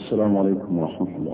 السلام عليكم ورحمة الله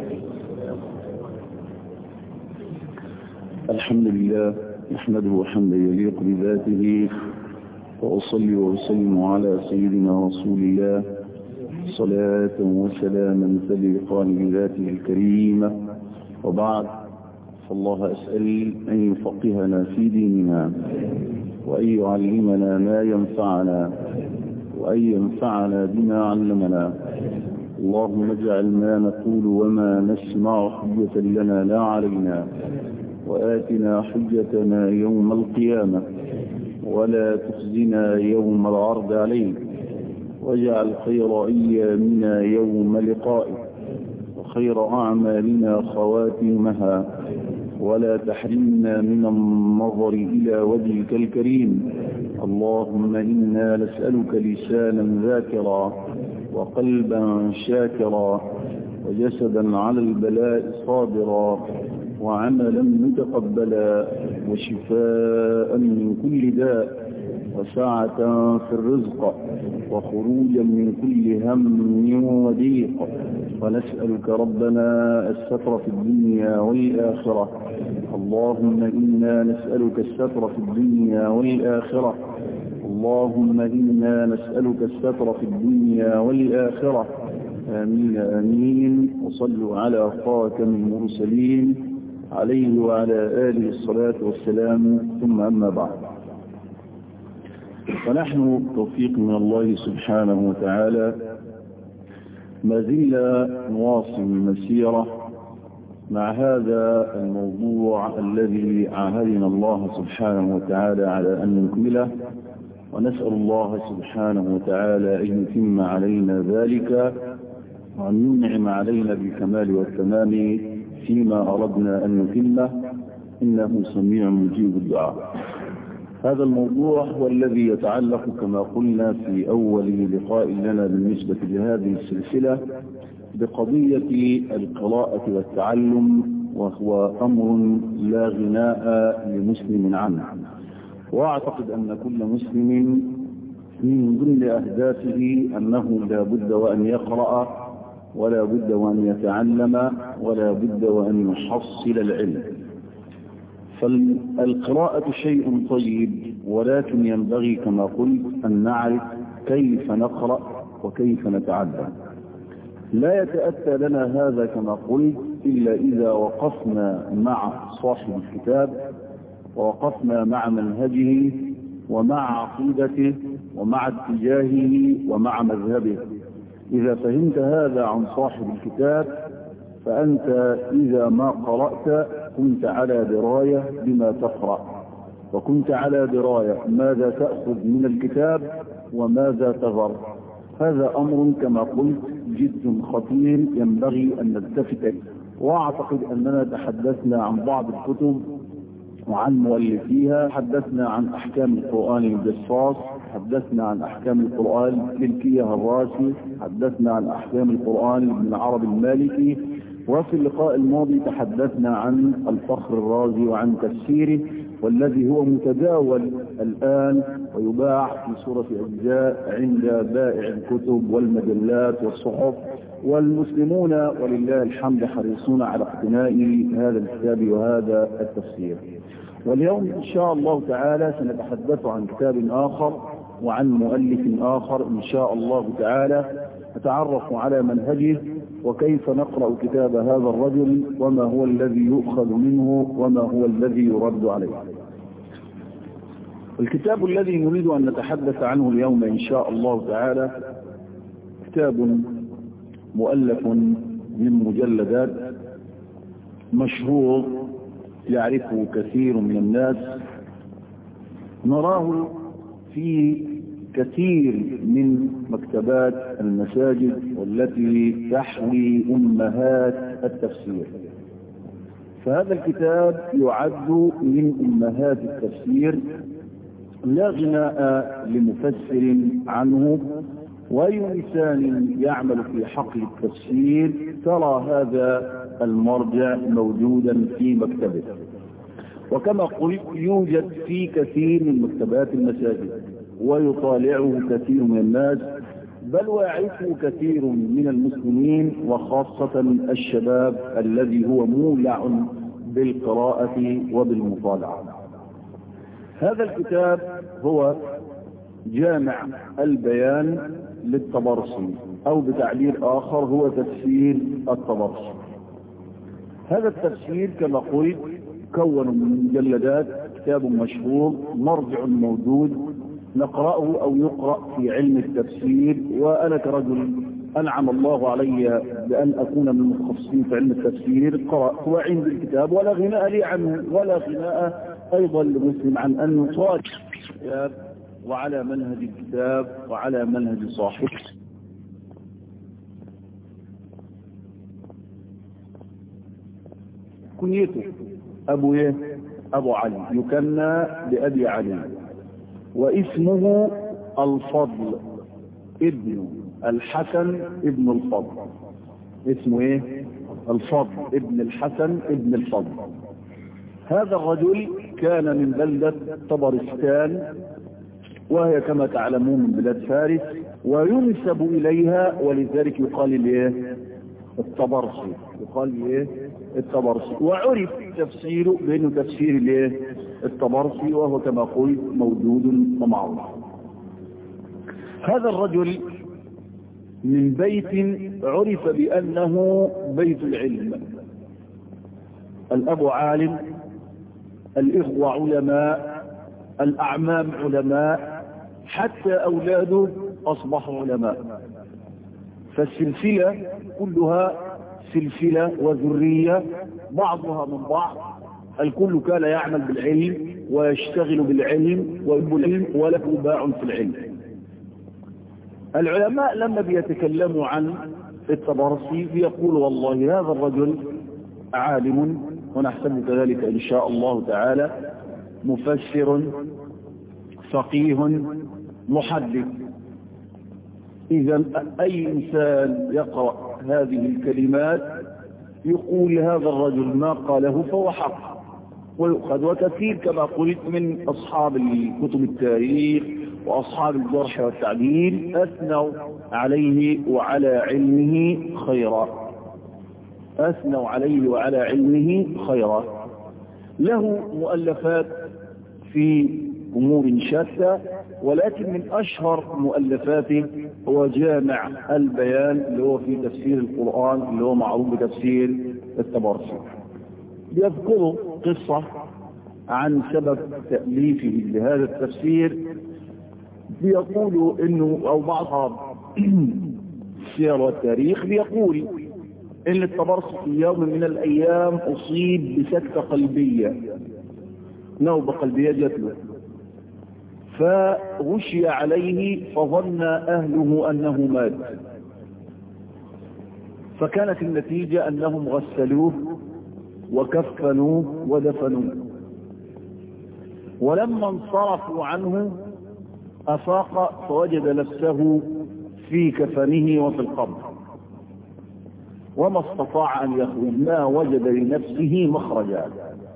الحمد لله نحمده حمدا يليق بذاته وأصلي وأسلم على سيدنا رسول الله صلاة وسلاما تليقان بذاته الكريمة وبعد فالله أسأل أن يفقهنا في ديننا وأن يعلمنا ما ينفعنا وأن ينفعنا بما علمنا اللهم اجعل ما نقول وما نسمع حجة لنا لا علينا وآتنا حجتنا يوم القيامة ولا تخزنا يوم العرض عليك واجعل خير أيامنا يوم لقائك وخير أعمالنا خواتيمها ولا تحرمنا من النظر إلى وجهك الكريم اللهم إنا نسألك لسانا ذاكرا وقلبا شاكرا وجسدا على البلاء صابرا وعملا متقبلا وشفاء من كل داء وسعة في الرزق وخروجا من كل هم وضيق ونسألك ربنا الستر في الدنيا والآخرة اللهم إنا نسألك الستر في الدنيا والآخرة اللهم إنا نسألك الستر في الدنيا والآخرة آمين آمين وصلوا على خاتم المرسلين عليه وعلى آله الصلاة والسلام ثم أما بعد ونحن توفيق من الله سبحانه وتعالى ما زلنا نواصل المسيرة مع هذا الموضوع الذي عاهدنا الله سبحانه وتعالى على أن نكمله ونسأل الله سبحانه وتعالى أن يتم علينا ذلك وأن ينعم علينا بالكمال والتمام فيما أردنا أن نتمه إنه سميع مجيب الدعاء هذا الموضوع هو الذي يتعلق كما قلنا في أول لقاء لنا بالنسبة لهذه السلسلة بقضية القراءة والتعلم وهو أمر لا غناء لمسلم عنه وأعتقد أن كل مسلم من ضمن أهدافه أنه لا بد وأن يقرأ ولا بد وأن يتعلم ولا بد وأن يحصل العلم فالقراءة شيء طيب ولكن ينبغي كما قلت أن نعرف كيف نقرأ وكيف نتعلم لا يتأتى لنا هذا كما قلت إلا إذا وقفنا مع صاحب الكتاب ووقفنا مع منهجه ومع عقيدته ومع اتجاهه ومع مذهبه إذا فهمت هذا عن صاحب الكتاب فأنت إذا ما قرأت كنت على دراية بما تقرأ وكنت على دراية ماذا تأخذ من الكتاب وماذا تذر هذا أمر كما قلت جد خطير ينبغي أن نلتفت وأعتقد أننا تحدثنا عن بعض الكتب وعن مؤلفيها حدثنا عن أحكام القرآن الجصاص حدثنا عن أحكام القرآن للكيه الراسي حدثنا عن أحكام القرآن لابن العرب المالكي وفي اللقاء الماضي تحدثنا عن الفخر الرازي وعن تفسيره والذي هو متداول الآن ويباع في صورة أجزاء عند بائع الكتب والمجلات والصحف والمسلمون ولله الحمد حريصون على اقتناء هذا الكتاب وهذا التفسير واليوم إن شاء الله تعالى سنتحدث عن كتاب آخر وعن مؤلف آخر إن شاء الله تعالى نتعرف على منهجه وكيف نقرأ كتاب هذا الرجل وما هو الذي يؤخذ منه وما هو الذي يرد عليه الكتاب الذي نريد أن نتحدث عنه اليوم إن شاء الله تعالى كتاب مؤلف من مجلدات مشهور يعرفه كثير من الناس نراه في كثير من مكتبات المساجد والتي تحوي أمهات التفسير فهذا الكتاب يعد من أمهات التفسير لا غناء لمفسر عنه وأي إنسان يعمل في حقل التفسير ترى هذا المرجع موجودا في مكتبه وكما قلت يوجد في كثير من مكتبات المساجد ويطالعه كثير من الناس بل ويعرفه كثير من المسلمين وخاصة الشباب الذي هو مولع بالقراءة وبالمطالعة هذا الكتاب هو جامع البيان للتبرسي أو بتعبير آخر هو تفسير التبرسي هذا التفسير كما قلت كون من مجلدات كتاب مشهور مرجع موجود نقرأه أو يقرأ في علم التفسير وأنا كرجل أنعم الله علي بأن أكون من المتخصصين في علم التفسير قرأت وعندي الكتاب ولا غناء لي عنه ولا غناء أيضا لمسلم عن أن نصاج الكتاب وعلى منهج الكتاب وعلى منهج صاحبه كنيته أبو إيه؟ أبو علي يكنى بأبي علي واسمه الفضل ابن الحسن ابن الفضل اسمه ايه الفضل ابن الحسن ابن الفضل هذا الرجل كان من بلدة طبرستان وهي كما تعلمون من بلاد فارس وينسب إليها ولذلك يقال الايه الطبرسي يقال ايه الطبرسي وعرف تفسيره بانه تفسير الايه الطبرسي وهو كما قلت موجود ومعروف هذا الرجل من بيت عرف بأنه بيت العلم الأب عالم الإخوة علماء الأعمام علماء حتى أولاده أصبحوا علماء فالسلسلة كلها سلسلة وذرية بعضها من بعض الكل كان يعمل بالعلم ويشتغل بالعلم ويحب العلم وله باع في العلم العلماء لما بيتكلموا عن التبرسي بيقول والله هذا الرجل عالم ونحسب كذلك إن شاء الله تعالى مفسر فقيه محدث إذا أي إنسان يقرأ هذه الكلمات يقول هذا الرجل ما قاله فهو حق ويؤخذ وكثير كما قلت من أصحاب كتب التاريخ وأصحاب الجرح والتعديل أثنوا عليه وعلى علمه خيرا أثنوا عليه وعلى علمه خيرا له مؤلفات في أمور شتى ولكن من أشهر مؤلفاته هو جامع البيان اللي هو في تفسير القرآن اللي هو معروف بتفسير التبرسي يذكر قصة عن سبب تأليفه لهذا التفسير بيقول انه او بعض السير والتاريخ بيقول ان التبرسي في يوم من الايام اصيب بسكتة قلبية نوبة قلبية جات له فغشي عليه فظن اهله انه مات فكانت النتيجة انهم غسلوه وكفنوه ودفنوه ولما انصرفوا عنه أفاق فوجد نفسه في كفنه وفي القبر وما استطاع أن يخرج ما وجد لنفسه مخرجا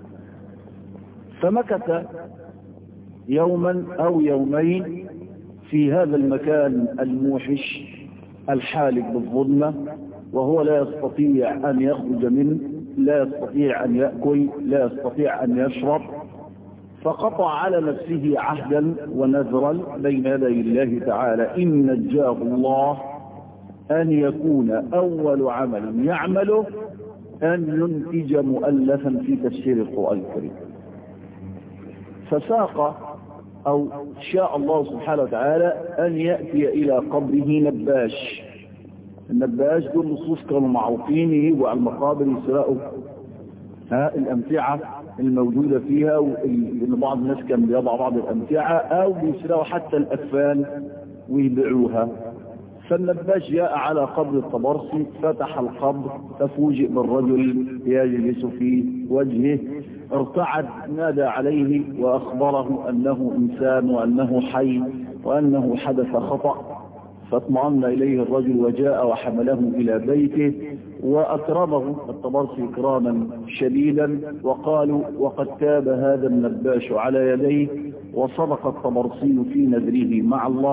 فمكث يوما أو يومين في هذا المكان الموحش الحالك بالظلمة وهو لا يستطيع أن يخرج منه لا يستطيع أن يأكل لا يستطيع أن يشرب فقطع على نفسه عهدا ونذرا بين يدي الله تعالى إن نجاه الله أن يكون أول عمل يعمله أن ينتج مؤلفا في تفسير القرآن الكريم فساق أو شاء الله سبحانه وتعالى أن يأتي إلى قبره نباش النباش دول نصوص كانوا معروفين يجيبوا على المقابر يسرقوا ها الأمتعة الموجودة فيها لأن بعض الناس كان بيضع بعض الأمتعة أو بيسرقوا حتى الأكفان ويبيعوها فالنباش جاء على قبر الطبرسي فتح القبر ففوجئ بالرجل يجلس في وجهه ارتعد نادى عليه وأخبره أنه إنسان وأنه حي وأنه حدث خطأ فاطمأن إليه الرجل وجاء وحمله إلى بيته وأكرمه الطبرسي إكراما شديدا وقالوا وقد تاب هذا النباش على يديه وصدق الطبرسي في نذره مع الله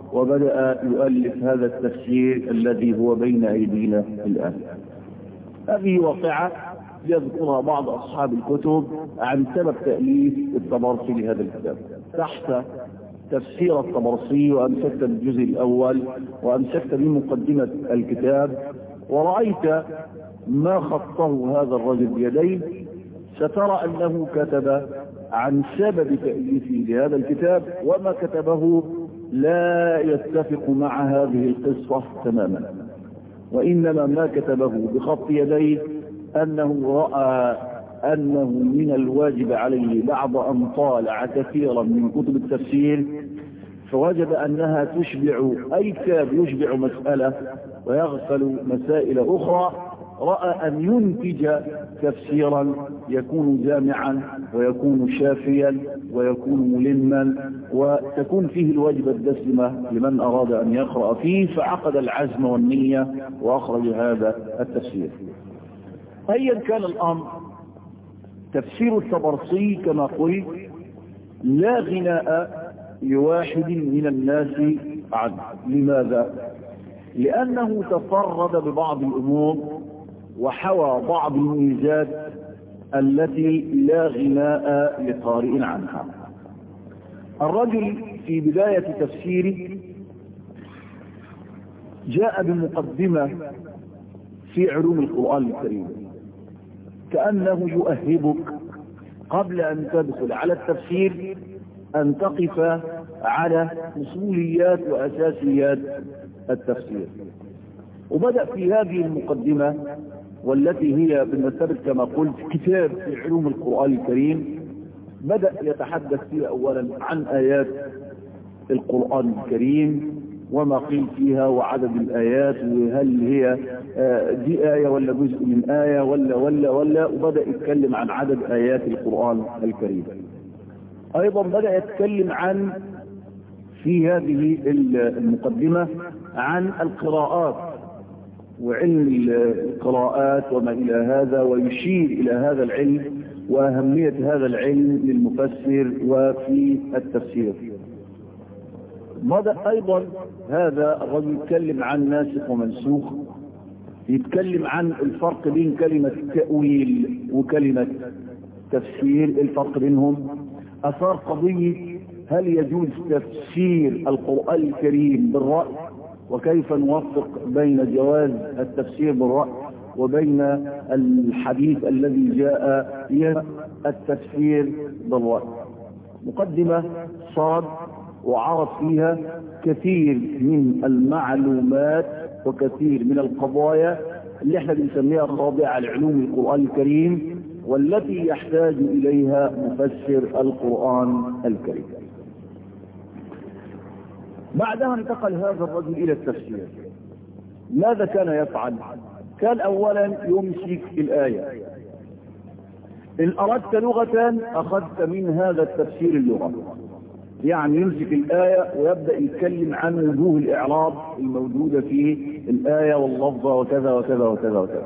وبدأ يؤلف هذا التفسير الذي هو بين أيدينا الآن هذه واقعة يذكرها بعض أصحاب الكتب عن سبب تأليف الطبرسي لهذا الكتاب تحت تفسير الطبرسي وأمسكت بالجزء الأول وأمسكت بمقدمة الكتاب ورأيت ما خطه هذا الرجل بيديه سترى أنه كتب عن سبب تأليفه لهذا الكتاب وما كتبه لا يتفق مع هذه القصة تماما وإنما ما كتبه بخط يديه أنه رأى أنه من الواجب عليه بعد أن طالع كثيرا من كتب التفسير فوجد أنها تشبع أي كتاب يشبع مسألة ويغفل مسائل أخرى رأى أن ينتج تفسيرا يكون جامعا ويكون شافيا ويكون ملما وتكون فيه الواجبة الدسمة لمن أراد أن يقرأ فيه فعقد العزم والنية وأخرج هذا التفسير أيا كان الأمر تفسير الطبرسي كما قلت لا غناء لواحد من الناس عنه لماذا؟ لأنه تفرد ببعض الأمور وحوى بعض الميزات التي لا غناء لقارئ عنها الرجل في بداية تفسيره جاء بمقدمة في علوم القرآن الكريم كأنه يؤهبك قبل أن تدخل على التفسير أن تقف على أصوليات وأساسيات التفسير وبدأ في هذه المقدمة والتي هي بالمثابة كما قلت كتاب في علوم القرآن الكريم بدأ يتحدث فيها أولا عن آيات القرآن الكريم وما قيل فيها وعدد الآيات وهل هي دي آية ولا جزء من آية ولا ولا ولا وبدأ يتكلم عن عدد آيات القرآن الكريم أيضا بدأ يتكلم عن في هذه المقدمة عن القراءات وعلم القراءات وما إلى هذا ويشير إلى هذا العلم وأهمية هذا العلم للمفسر وفي التفسير بدأ أيضا هذا الرجل يتكلم عن ناسخ ومنسوخ يتكلم عن الفرق بين كلمة تأويل وكلمة تفسير الفرق بينهم أثار قضية هل يجوز تفسير القرآن الكريم بالرأي وكيف نوفق بين جواز التفسير بالرأي وبين الحديث الذي جاء التفسير بالرأي مقدمة صاد وعرض فيها كثير من المعلومات وكثير من القضايا اللي احنا بنسميها الرابعة لعلوم القرآن الكريم والتي يحتاج إليها مفسر القرآن الكريم بعدها انتقل هذا الرجل إلى التفسير ماذا كان يفعل كان أولا يمسك الآية إن أردت لغة أخذت من هذا التفسير اللغة يعني يمسك الآية ويبدأ يتكلم عن وجوه الإعراب الموجودة في الآية واللفظة وكذا وكذا وكذا وكذا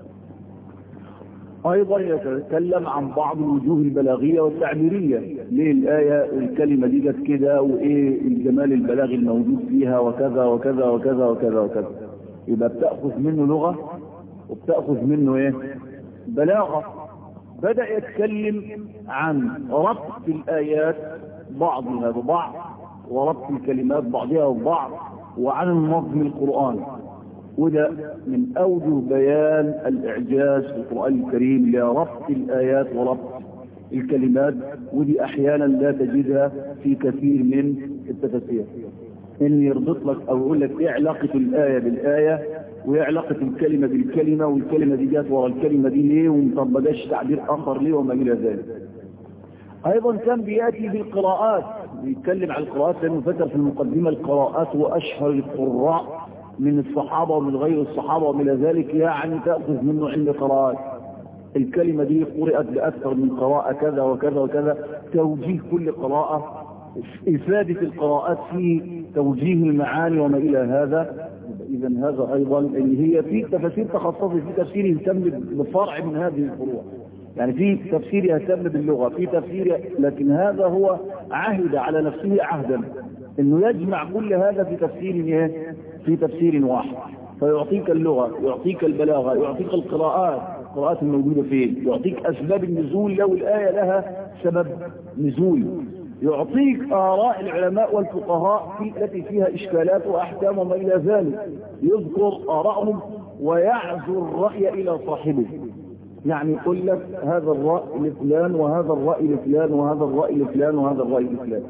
أيضا يتكلم عن بعض الوجوه البلاغية والتعبيرية ليه الآية الكلمة دي جت كده وإيه الجمال البلاغي الموجود فيها وكذا وكذا وكذا وكذا وكذا يبقى بتأخذ منه لغة وبتأخذ منه إيه بلاغة بدأ يتكلم عن ربط الآيات بعضها ببعض وربط الكلمات بعضها ببعض وعن النظم القرآن وده من أوجه بيان الإعجاز في القرآن الكريم لربط الآيات وربط الكلمات ودي أحيانا لا تجدها في كثير من التفاسير إن يربط لك أو يقول لك إيه علاقة الآية بالآية وإيه علاقة الكلمة بالكلمة والكلمة دي جات ورا الكلمة دي ليه ومطب جاش تعبير آخر ليه وما إلى ذلك أيضا كان بيأتي بالقراءات بيتكلم عن القراءات لأنه فتر في المقدمة القراءات هو أشهر القراء من الصحابة ومن غير الصحابة ومن ذلك يعني تأخذ منه عند قراءات الكلمة دي قرأت بأكثر من قراءة كذا وكذا وكذا توجيه كل قراءة إفادة القراءات في توجيه المعاني وما إلى هذا إذا هذا أيضا اللي هي في تفاسير تخصصي في تفسير يهتم بفرع من هذه الفروع يعني في تفسير يهتم باللغة في تفسير لكن هذا هو عهد على نفسه عهدا انه يجمع كل هذا في تفسير ايه في تفسير واحد فيعطيك اللغة يعطيك البلاغة يعطيك القراءات القراءات الموجودة فين يعطيك أسباب النزول لو الآية لها سبب نزول يعطيك آراء العلماء والفقهاء في التي فيها إشكالات وأحكام وما إلى ذلك يذكر آرائهم ويعزو الرأي إلى صاحبه يعني يقول لك هذا الرأي لفلان وهذا الرأي لفلان وهذا الرأي لفلان وهذا الرأي لفلان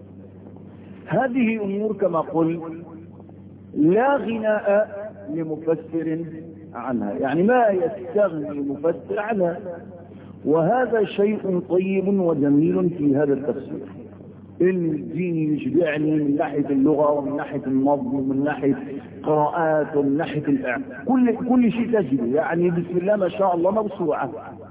هذه أمور كما قلت لا غناء لمفسر عنها يعني ما يستغني المفسر عنها وهذا شيء طيب وجميل في هذا التفسير ان الدين يشبعني من ناحية اللغة ومن ناحية النظم ومن ناحية قراءات ومن ناحية الإعلام كل, كل شيء تجده يعني بسم الله ما شاء الله موسوعة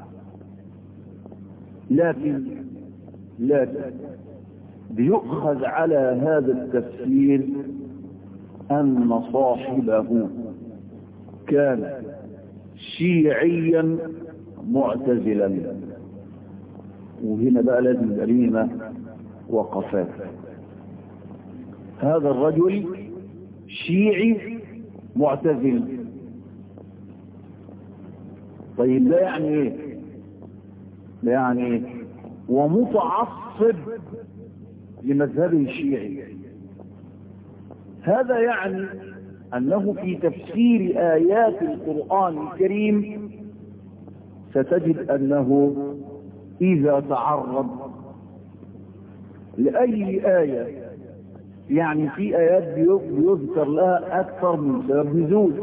لكن لكن بيؤخذ على هذا التفسير أن صاحبه كان شيعيا معتزلا وهنا بقى لازم جريمة وقفات هذا الرجل شيعي معتزل طيب ده يعني ايه ده يعني ايه ومتعصب لمذهبه الشيعي هذا يعني أنه في تفسير آيات القرآن الكريم ستجد أنه إذا تعرض لأي آية يعني في آيات بيذكر لها أكثر من سبب نزول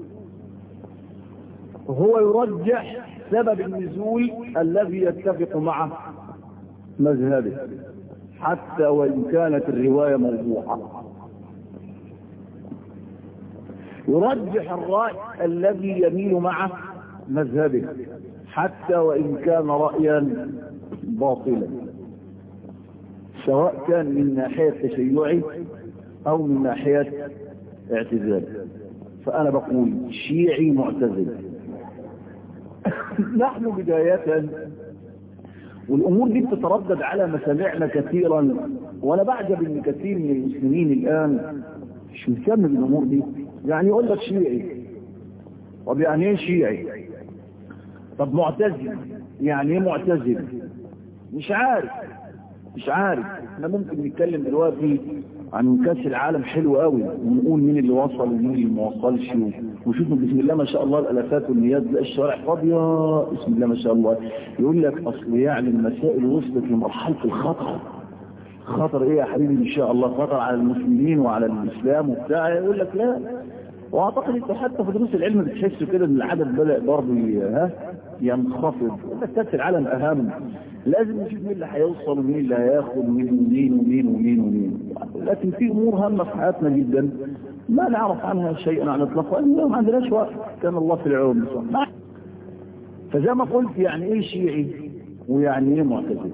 هو يرجح سبب النزول الذي يتفق مع مذهبه حتى وإن كانت الرواية موضوعة يرجح الرأي الذي يميل مع مذهبه حتى وإن كان رأيا باطلا سواء كان من ناحية تشيعي أو من ناحية اعتزال فأنا بقول شيعي معتزل نحن بداية والأمور دي بتتردد على مسامعنا كثيرا وأنا بعجب أن كثير من المسلمين الآن مش مهتم بالأمور دي يعني يقول لك شيعي طب يعني ايه شيعي طب معتزل يعني ايه معتزل مش عارف مش عارف احنا ممكن نتكلم دلوقتي عن كاس العالم حلو قوي ونقول مين اللي وصل ومين اللي ما وصلش وشوفوا بسم الله ما شاء الله الالافات والنيات تلاقي الشوارع فاضيه بسم الله ما شاء الله يقول لك اصل يعني المسائل وصلت لمرحله الخطر خطر ايه يا حبيبي ان شاء الله خطر على المسلمين وعلى الاسلام وبتاع يقول لك لا واعتقد انت حتى في دروس العلم بتحس كده ان العدد بدا برضه ها ينخفض كاس العالم اهم لازم نشوف مين اللي هيوصل ومين اللي هياخد ومين ومين ومين ومين ومين لكن في امور هامه في حياتنا جدا ما نعرف عنها شيئا عن الاطلاق لان ما عندناش وقت كان الله في العون فزي ما قلت يعني ايه شيعي ويعني ايه معتزلي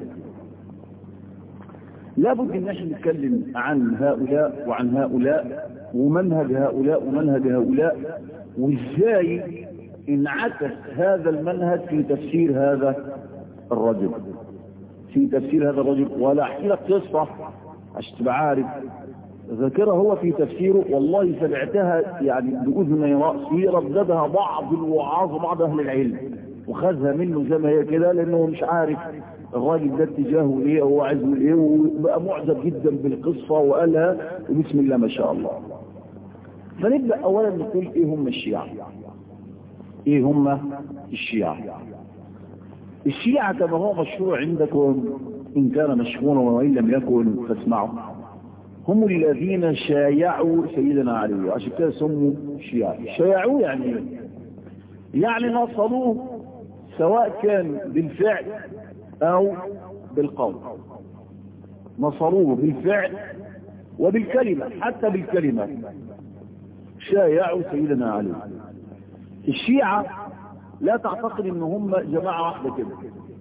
لابد ان احنا نتكلم عن هؤلاء وعن هؤلاء ومنهج هؤلاء ومنهج هؤلاء وازاي انعكس هذا المنهج في تفسير هذا الرجل في تفسير هذا الرجل ولا احكي لك قصه عشان تبقى عارف ذاكرها هو في تفسيره والله سمعتها يعني باذن راسي رددها بعض الوعاظ وبعض اهل العلم وخذها منه زي ما هي كده لانه مش عارف الراجل ده اتجاهه ايه او عايزه ايه وبقى معجب جدا بالقصه وقالها وبسم الله ما شاء الله فنبدا اولا نقول ايه هم الشيعه ايه هم الشيعه الشيعه كما هو مشهور عندكم ان كان مشهورا وان لم يكن فاسمعوا هم الذين شايعوا سيدنا علي عشان كده سموا شيعه شايعوه يعني ايه يعني نصلوه سواء كان بالفعل او بالقول نصروه بالفعل وبالكلمة حتى بالكلمة شايعوا سيدنا علي الشيعة لا تعتقد ان هم جماعة واحدة كده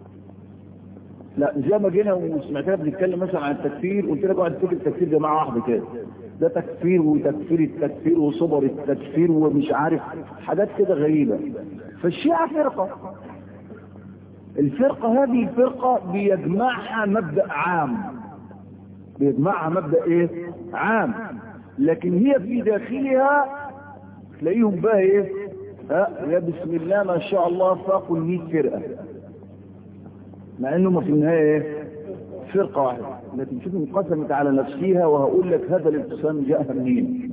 لا زي ما جينا وسمعتنا بنتكلم مثلا عن التكفير قلت لك واحد فكر التكفير جماعة واحدة كده ده تكفير وتكفير التكفير وصبر التكفير ومش عارف حاجات كده غريبة فالشيعة فرقة الفرقة هذه الفرقة بيجمعها مبدأ عام بيجمعها مبدأ ايه عام لكن هي في داخلها تلاقيهم بقى ايه ها يا بسم الله ما شاء الله فاقوا ال 100 فرقه مع انهم في النهايه ايه فرقه واحده لكن شوف انقسمت على نفسها وهقول لك هذا الانقسام جاء منين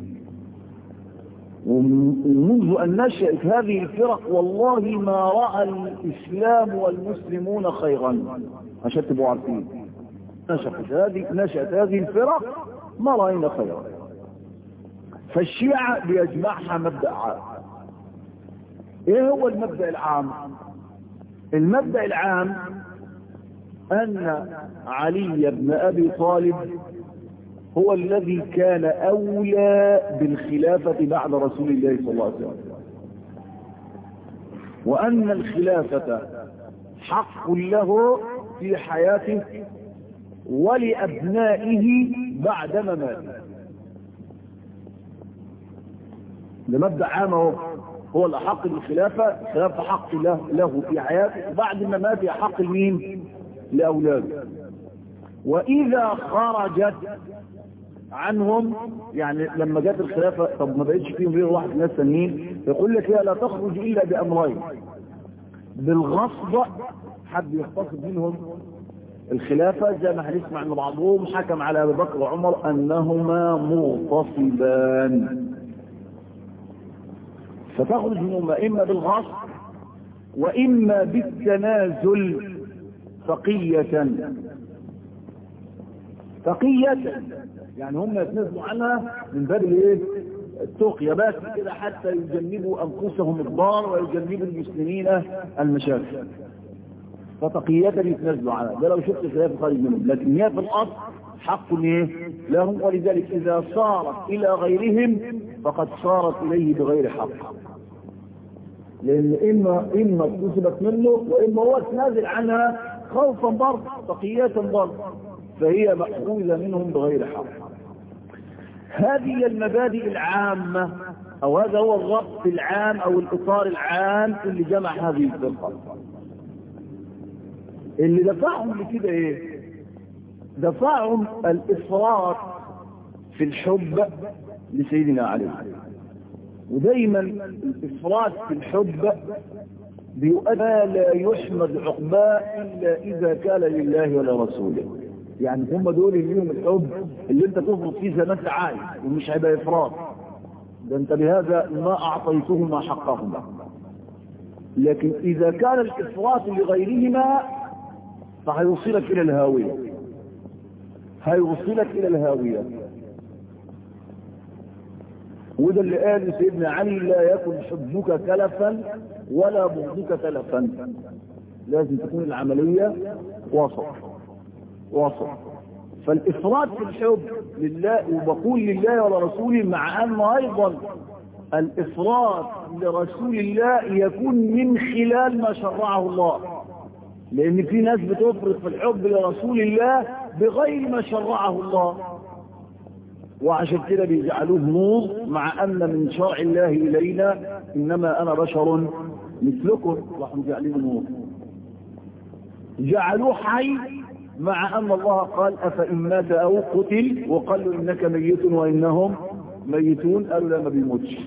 ومنذ ان نشات هذه الفرق والله ما راى الاسلام والمسلمون خيرا عشان تبقوا عارفين نشأت هذه نشأت هذه الفرق ما راينا خيرا فالشيعة بيجمعها مبدأ عام ايه هو المبدأ العام المبدأ العام ان علي بن ابي طالب هو الذي كان اولى بالخلافة بعد رسول الله صلى الله عليه وسلم وان الخلافة حق له في حياته ولأبنائه بعد مماته ده مبدأ عام هو هو الأحق بالخلافة خلافة حق له, له في حياته بعد مماته حق لمين لأولاده وإذا خرجت عنهم يعني لما جت الخلافة طب ما بقتش فيهم غير واحد ناس ثانيين يقول لك لا تخرج إلا بأمرين بالغصب حد يغتصب منهم الخلافة زي ما هنسمع ان بعضهم حكم على ابي بكر وعمر انهما مغتصبان فتخرج منهما اما بالغصب واما بالتنازل فقية فقية يعني هم يتنازلوا عنها من باب الايه التقية بس كده حتى يجنبوا انفسهم الضار ويجنبوا المسلمين المشاكل فتقية يتنزلوا عنها ده لو شفت خلاف خارج منهم لكن هي في الأصل حق ايه لهم ولذلك إذا صارت إلى غيرهم فقد صارت إليه بغير حق لأن إما إما اكتسبت منه وإما هو تنازل عنها خوفا برضه تقية برضه فهي مأخوذة منهم بغير حق هذه المبادئ العامة أو هذا هو الربط العام أو الإطار العام اللي جمع هذه الفرقة اللي دفعهم لكده ايه دفعهم الافراط في الحب لسيدنا علي ودايما الافراط في الحب بيؤدى لا يحمد عقباه الا اذا كان لله ولرسوله يعني هم دول اللي ليهم الحب اللي انت تفرط فيه زي ما انت عايز ومش هيبقى افراط ده انت بهذا ما اعطيتهما حقهما لكن اذا كان الافراط لغيرهما فهيوصلك الى الهاوية هيوصلك الى الهاوية وده اللي قال سيدنا علي لا يكن حبك تلفا ولا بغضك تلفا لازم تكون العملية وسط وسط فالإفراد في الحب لله وبقول لله ولرسوله مع أنه أيضا الإفراد لرسول الله يكون من خلال ما شرعه الله لان في ناس بتفرط في الحب لرسول الله بغير ما شرعه الله وعشان كده بيجعلوه نور مع ان من شرع الله الينا انما انا بشر مثلكم راح جعلوه نور جعلوه حي مع ان الله قال افان مات او قتل وقالوا انك ميت وانهم ميتون قالوا لا ما بيموتش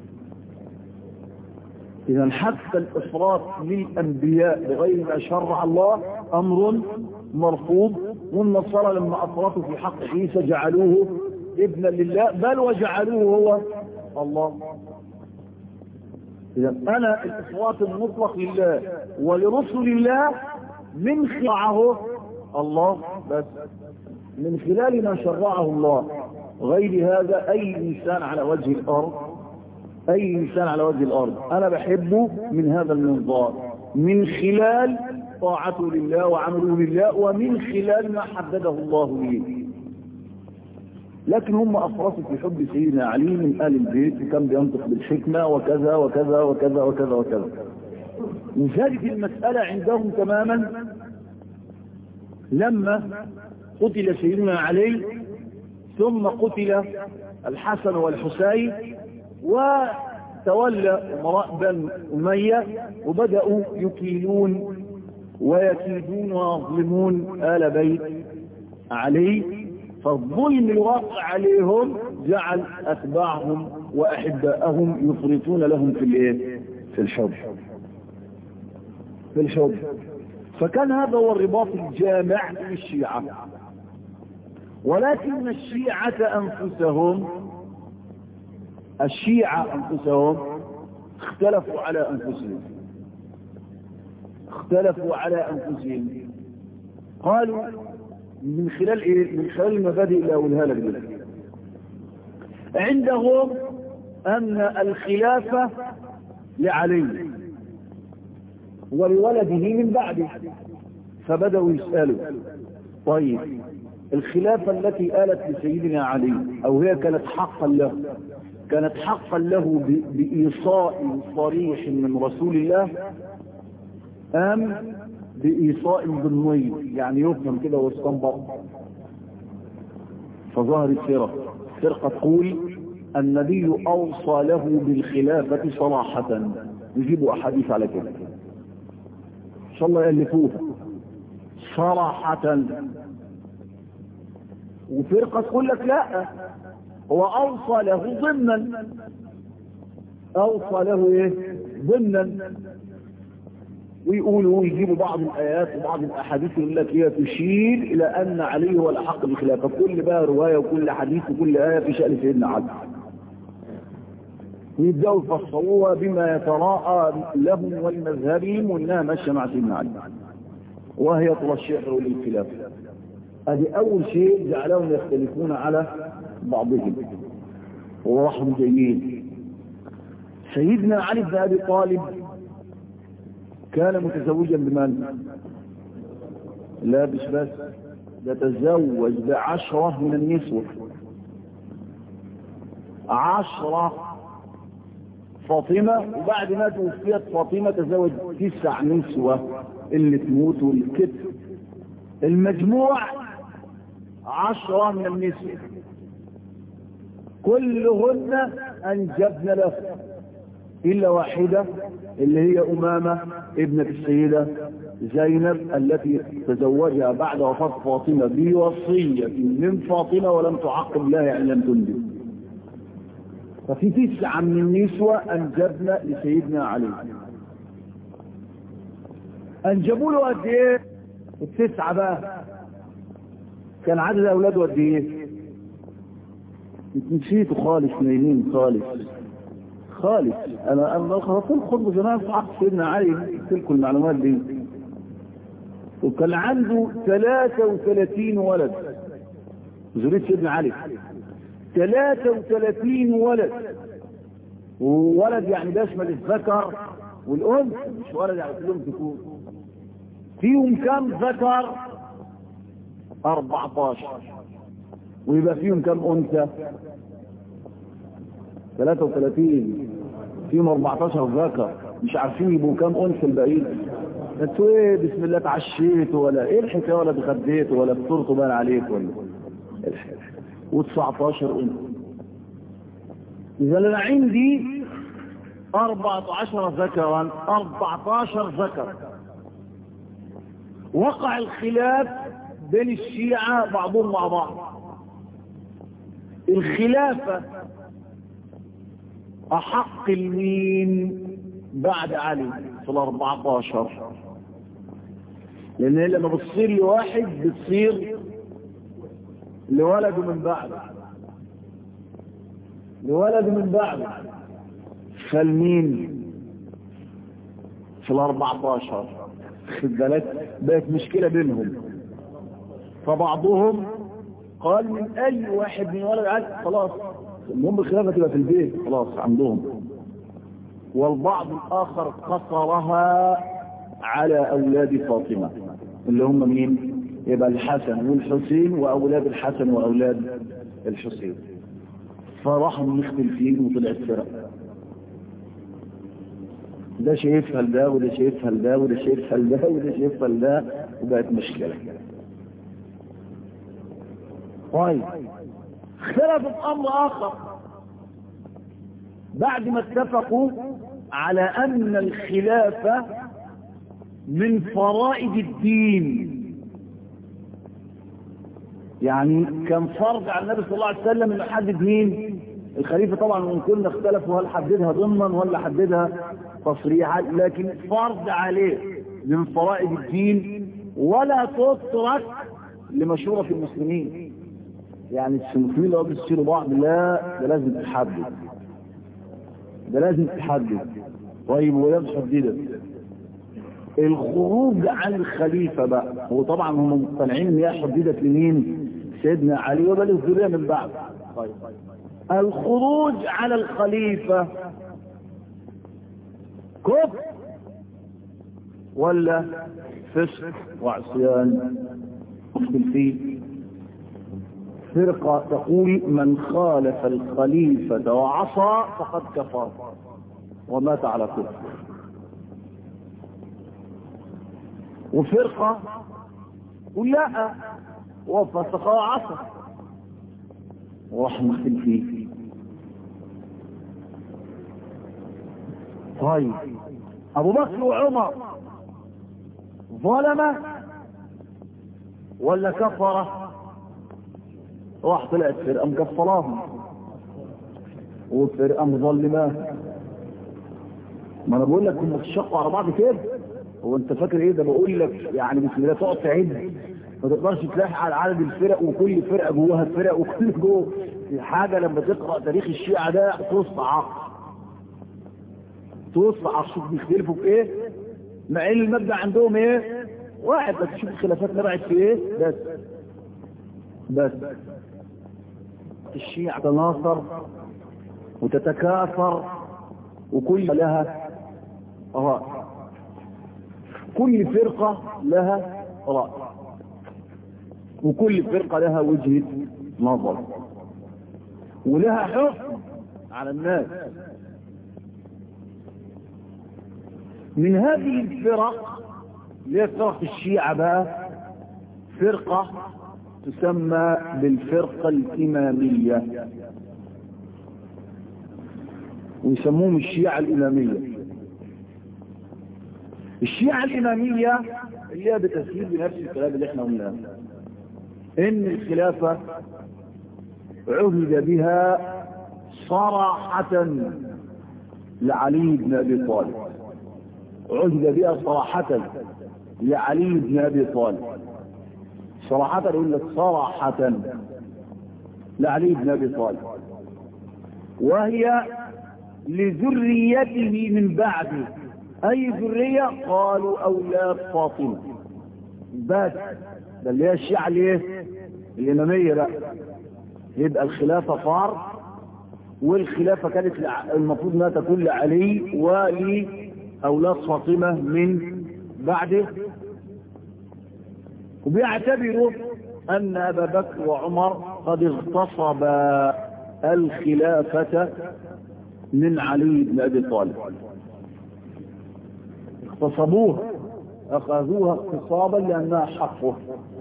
إذا حتى الإفراط للأنبياء بغير ما شرع الله أمر مرفوض والنصارى لما أفرطوا في حق عيسى جعلوه ابنا لله بل وجعلوه هو الله إذا أنا الإفراط المطلق لله ولرسل الله من خلعه الله بس من خلال ما شرعه الله غير هذا أي إنسان على وجه الأرض اي انسان على وجه الارض انا بحبه من هذا المنظار من خلال طاعته لله وعمله لله ومن خلال ما حدده الله لي لكن هم افرطوا في حب سيدنا علي من ال البيت وكان بينطق بالحكمة وكذا وكذا وكذا وكذا وكذا وذلك المسألة عندهم تماما لما قتل سيدنا علي ثم قتل الحسن والحسين وتولى امراء بن أمية وبدأوا يكيلون ويكيدون ويظلمون آل بيت علي فالظلم الواقع عليهم جعل أتباعهم وأحباءهم يفرطون لهم في الايه في الحب في الحب فكان هذا هو الرباط الجامع للشيعة ولكن الشيعة أنفسهم الشيعة أنفسهم اختلفوا على أنفسهم اختلفوا على أنفسهم قالوا من خلال ايه من خلال المبادئ اللي اقولها لك دي عندهم ان الخلافة لعلي ولولده من بعده فبدأوا يسألوا طيب الخلافة التي آلت لسيدنا علي او هي كانت حقا له كانت حقا له بإيصاء صريح من رسول الله أم بإيصاء ضمني يعني يفهم كده واستنبط فظهرت فرقة فرقة تقول النبي أوصى له بالخلافة صراحة يجيبوا أحاديث على كده إن شاء الله يألفوها صراحة وفرقة تقول لك لا هو أوصى له ضمنا أوصى له إيه ضمنا ويقولوا ويجيبوا بعض الآيات وبعض الأحاديث يقول لك هي تشير إلى أن علي هو الأحق بالخلافة كل بقى رواية وكل حديث وكل آية في شأن سيدنا علي ويبدأوا يفسروها بما يتراءى لهم ولمذهبهم وإنها ماشية مع سيدنا علي وهي ترشح للخلافة هذه أول شيء جعلهم يختلفون على بعضهم وراحوا جيد سيدنا علي بن أبي طالب كان متزوجا بمن لا بس بس ده تزوج بعشرة من النسوة عشرة فاطمة وبعد ما توفيت فاطمة تزوج تسع نسوة اللي تموت والكتف المجموع عشرة من النسوة كلهن أنجبن له إلا واحدة اللي هي أمامة ابنة السيدة زينب التي تزوجها بعد وفاة فاطمة بوصية من فاطمة ولم تعقب لها يعني لم تنجب ففي تسعة من النسوة أنجبنا لسيدنا علي أنجبوا له قد إيه؟ التسعة بقى كان عدد أولاده قد إيه؟ نسيته خالص نايمين خالص خالص انا انا خطيت خطبه زمان في عقد سيدنا علي قلت لكم المعلومات دي وكان عنده 33 ولد زريت سيدنا علي 33 ولد وولد يعني بيشمل الذكر والانثى مش ولد يعني كلهم تكون فيهم كم ذكر 14 ويبقى فيهم كم انثى 33 فيهم 14 ذكر مش عارفين يبقوا كام انثى الباقيين انتوا ايه بسم الله اتعشيتوا ولا ايه الحكايه ولا اتغديتوا ولا فطرتوا بان عليك ولا و19 انثى اذا انا عندي 14 ذكرا 14 ذكر وقع الخلاف بين الشيعة بعضهم مع بعض الخلافة أحق المين بعد علي في الأربعة عشر لأن لما بتصير لواحد بتصير لولده من بعد لولده من بعد فالمين في الأربعة عشر خد بالك بقت مشكلة بينهم فبعضهم قال من أي واحد من ولد عاد خلاص المهم الخلافة تبقى في البيت خلاص عندهم والبعض الآخر قصرها على أولاد فاطمة اللي هم مين يبقى الحسن والحسين وأولاد الحسن وأولاد الحسين فراحوا مختلفين وطلعت فرق ده شايفها لده وده شايفها لده وده شايفها لده وده شايفها لده وبقت مشكلة طيب اختلفت امر اخر بعد ما اتفقوا على ان الخلافة من فرائض الدين يعني كان فرض على النبي صلى الله عليه وسلم انه يحدد مين الخليفة طبعا وان كنا اختلفوا هل حددها ضمنا ولا حددها تصريحا لكن فرض عليه من فرائض الدين ولا تترك لمشورة المسلمين يعني المسلمين لو بيصيروا بعض لا ده لازم تحدد ده لازم تحدد طيب ولا محددة الخروج عن الخليفة بقى هو طبعا هم مقتنعين ان هي حددت لمين سيدنا علي وبل الذرية من بعد طيب الخروج على الخليفة كفر ولا فسق وعصيان مشكل فيه فرقة تقول من خالف الخليفة وعصى فقد كفر ومات على كفر وفرقة تقول لا وفسق وعصى وراح مختل فيه طيب ابو بكر وعمر ظلم ولا كفر راح طلعت فرقه مكفراهم وفرقه مظلماه ما انا بقول لك هم تشقوا على بعض كده هو انت فاكر ايه ده بقول لك يعني بسم الله تقعد تعد ما تقدرش تلاحق على عدد الفرق وكل فرقه جواها فرق وكل جوه في حاجه لما تقرا تاريخ الشيعه ده تصعق تصعق شوف بيختلفوا في ايه مع ان المبدا عندهم ايه واحد بس شوف الخلافات نبعت في ايه بس بس الشيعة تناصر وتتكاثر وكل لها رأي كل فرقة لها رأي وكل فرقة لها وجهة نظر ولها حكم على الناس من هذه الفرق اللي هي فرق الشيعة بقى فرقة تسمى بالفرقة الإمامية ويسموهم الشيعة الإمامية الشيعة الإمامية اللي هي بتسهيل بنفس الكلام اللي احنا قلناه إن الخلافة عهد بها صراحة لعلي بن أبي طالب عهد بها صراحة لعلي بن أبي طالب صراحة يقول لك صراحة لعلي بن أبي طالب وهي لذريته من بعده أي ذرية قالوا أولاد فاطمة بس ده اللي هي الشيعة الايه الإمامية بقى يبقى الخلافة فرض والخلافة كانت المفروض انها تكون لعلي ولأولاد فاطمة من بعده وبيعتبروا أن أبا بكر وعمر قد اغتصبا الخلافة من علي بن أبي طالب اغتصبوها أخذوها اغتصابا لأنها حقه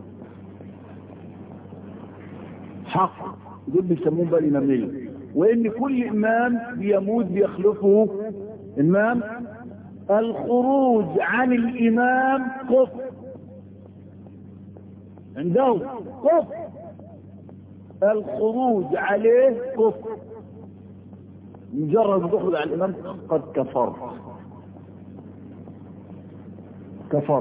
حق دول بيسموهم بقى الإمامية وإن كل إمام بيموت بيخلفه إمام الخروج عن الإمام كفر عندهم كفر الخروج عليه كفر مجرد تخرج على الإمام قد كفر كفر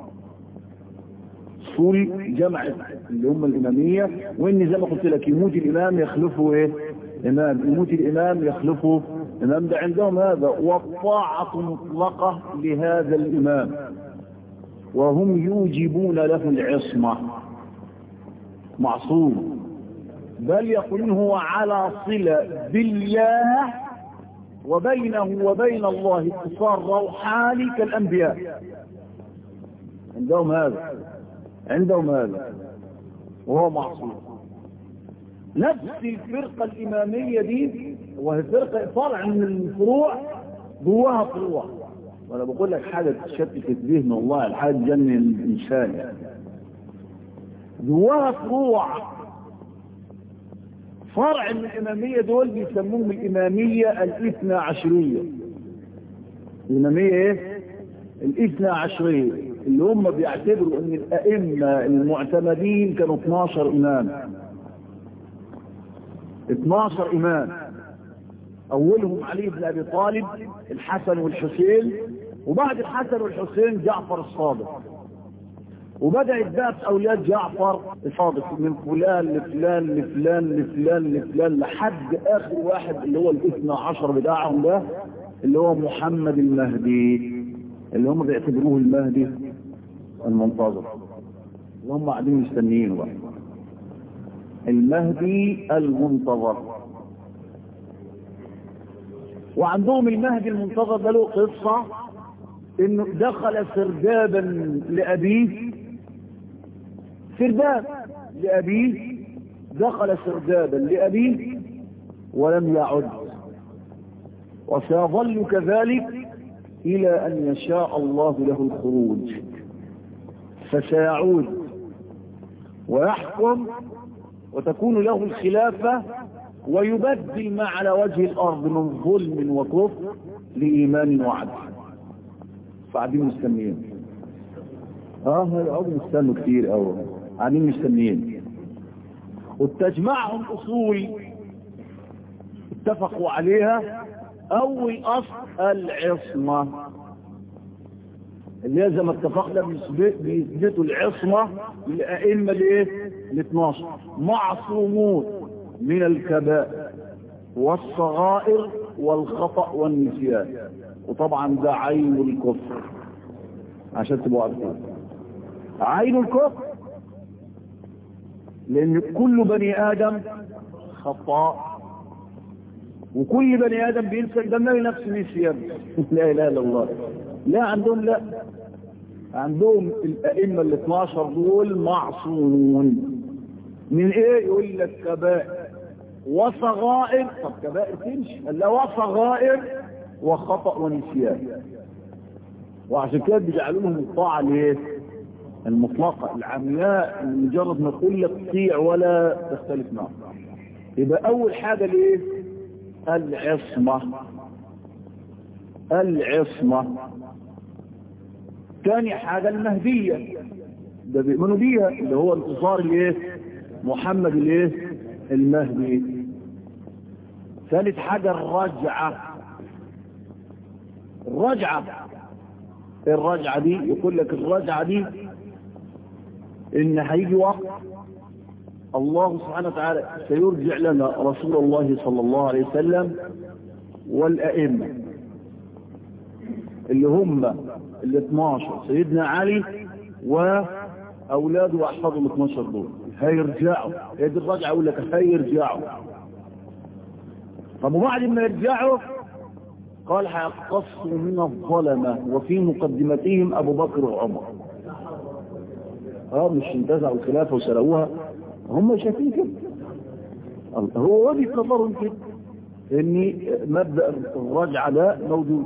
صول جمع اللي هم الإمامية وإن زي ما قلت لك يموت الإمام يخلفه إيه إمام يموت الإمام يخلفه إمام ده عندهم هذا والطاعة مطلقة لهذا الإمام وهم يوجبون له العصمة معصوم بل يقولون هو على صلة بالله وبينه وبين الله اتصال روحاني كالأنبياء عندهم هذا عندهم هذا وهو معصوم نفس الفرقة الإمامية دي وهي فرقة فرع من الفروع جواها فروع وانا بقول لك حاجة تشتت ذهن والله الحاجة تجنن الإنسان يعني جواها فروع فرع من الإمامية دول بيسموهم الإمامية الاثنى عشرية الإمامية إيه؟ الاثنى عشرية اللي هم بيعتبروا ان الائمه المعتمدين كانوا 12 امام 12 امام اولهم علي بن ابي طالب الحسن والحسين وبعد الحسن والحسين جعفر الصادق وبدأت بقى في أولاد جعفر الصادق من فلان لفلان لفلان لفلان لفلان لحد آخر واحد اللي هو الاثنى عشر بتاعهم ده اللي هو محمد المهدي اللي هم بيعتبروه المهدي المنتظر اللي هم قاعدين مستنيينه بقى المهدي المنتظر وعندهم المهدي المنتظر ده له قصة انه دخل سردابا لأبيه سرداب لأبيه دخل سردابا لأبيه ولم يعد وسيظل كذلك إلى أن يشاء الله له الخروج فسيعود ويحكم وتكون له الخلافة ويبدل ما على وجه الأرض من ظلم وكفر لإيمان وعدل فقاعدين مستنيين اه هيقعدوا يستنوا كتير قوي قاعدين مستنيين وتجمعهم اصول اتفقوا عليها اول اصل العصمة اللي هي زي ما اتفقنا بيثبتوا العصمة للائمة الايه ال 12 معصومون من الكبائر والصغائر والخطأ والنسيان وطبعا ده عين الكفر عشان تبقوا عارفين عين الكفر لان كل بني ادم خطاء وكل بني ادم بينسى ده النبي نفسه نسيان لا اله الا الله لا عندهم لا عندهم الائمه ال 12 دول معصومون من ايه يقول لك كبائر وصغائر طب كبائر تمشي لا وصغائر وخطأ ونسيان وعشان كده بيجعلوا لهم الطاعة ليه المطلقة العمياء مجرد ما تقول لك تطيع ولا تختلف معه يبقى اول حاجة ليه العصمة العصمة ثاني حاجة المهدية ده بيؤمنوا بيها اللي هو انتصار الايه محمد الايه المهدي ثالث حاجة الرجعة الرجعة الرجعة دي يقول لك الرجعة دي ان هيجي وقت الله سبحانه وتعالى سيرجع لنا رسول الله صلى الله عليه وسلم والأئمة اللي هم ال 12 سيدنا علي وأولاده وأحفاده ال 12 دول هيرجعوا هي دي الرجعة أقول لك هيرجعوا طب وبعد ما يرجعوا قال هيقتصوا من الظلمة وفي مقدمتهم أبو بكر وعمر اه مش انتزعوا الخلافة وسرقوها هم شايفين كده هو وجه نظرهم كده ان مبدأ الرجعة ده موجود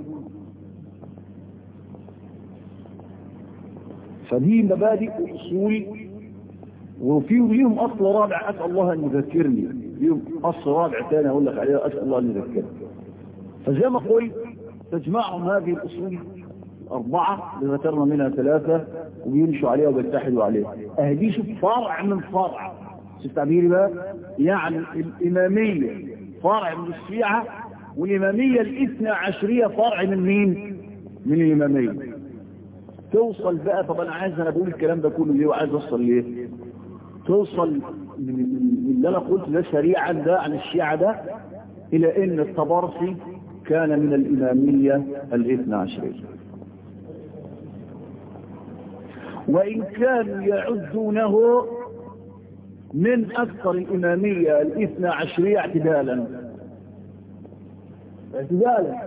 فدي مبادئ واصول وفي ليهم اصل رابع اسال الله ان يذكرني ليهم اصل رابع ثاني اقول لك عليه اسال الله ان يذكرني فزي ما قلت تجمعهم هذه الاصول أربعة ذكرنا منها ثلاثة وبيمشوا عليها وبيتحدوا عليها أهدي شوف فرع من فرع شوف تعبيري بقى يعني الإمامية فرع من الشيعة والإمامية الاثنى عشرية فرع من مين من الإمامية توصل بقى طب أنا عايز أنا بقول الكلام ده كله ليه وعايز أوصل ليه توصل من اللي أنا قلت ده سريعا ده عن الشيعة ده إلى أن الطبرسي كان من الإمامية الاثنى عشرية وإن كانوا يعدونه من أكثر الإمامية الاثنى عشرية اعتدالا اعتدالا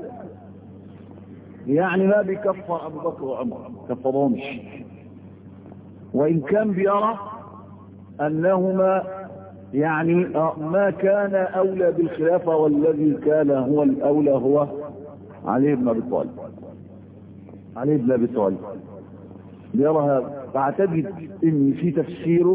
يعني ما بيكفر أبو بكر وعمر كفرهمش وإن كان بيرى أنهما يعني ما كان أولى بالخلافة والذي كان هو الأولى هو علي بن أبي طالب علي بن أبي طالب بيرى هذا فاعتقد ان في تفسيره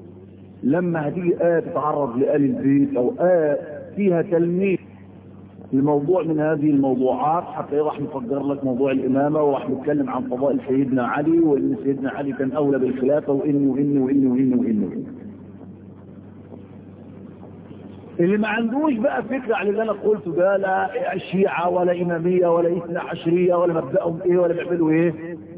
لما هتيجي آية تتعرض لآل البيت او آية فيها تلميح الموضوع من هذه الموضوعات حتى راح نفجر لك موضوع الإمامة وراح نتكلم عن فضائل سيدنا علي وإن سيدنا علي كان أولى بالخلافة وإن وإن وإن وإن وإن, وإن. اللي ما عندوش بقى فكرة عن اللي أنا قلته ده لا شيعة ولا إمامية ولا إثنى عشرية ولا مبدأهم إيه ولا بيعملوا إيه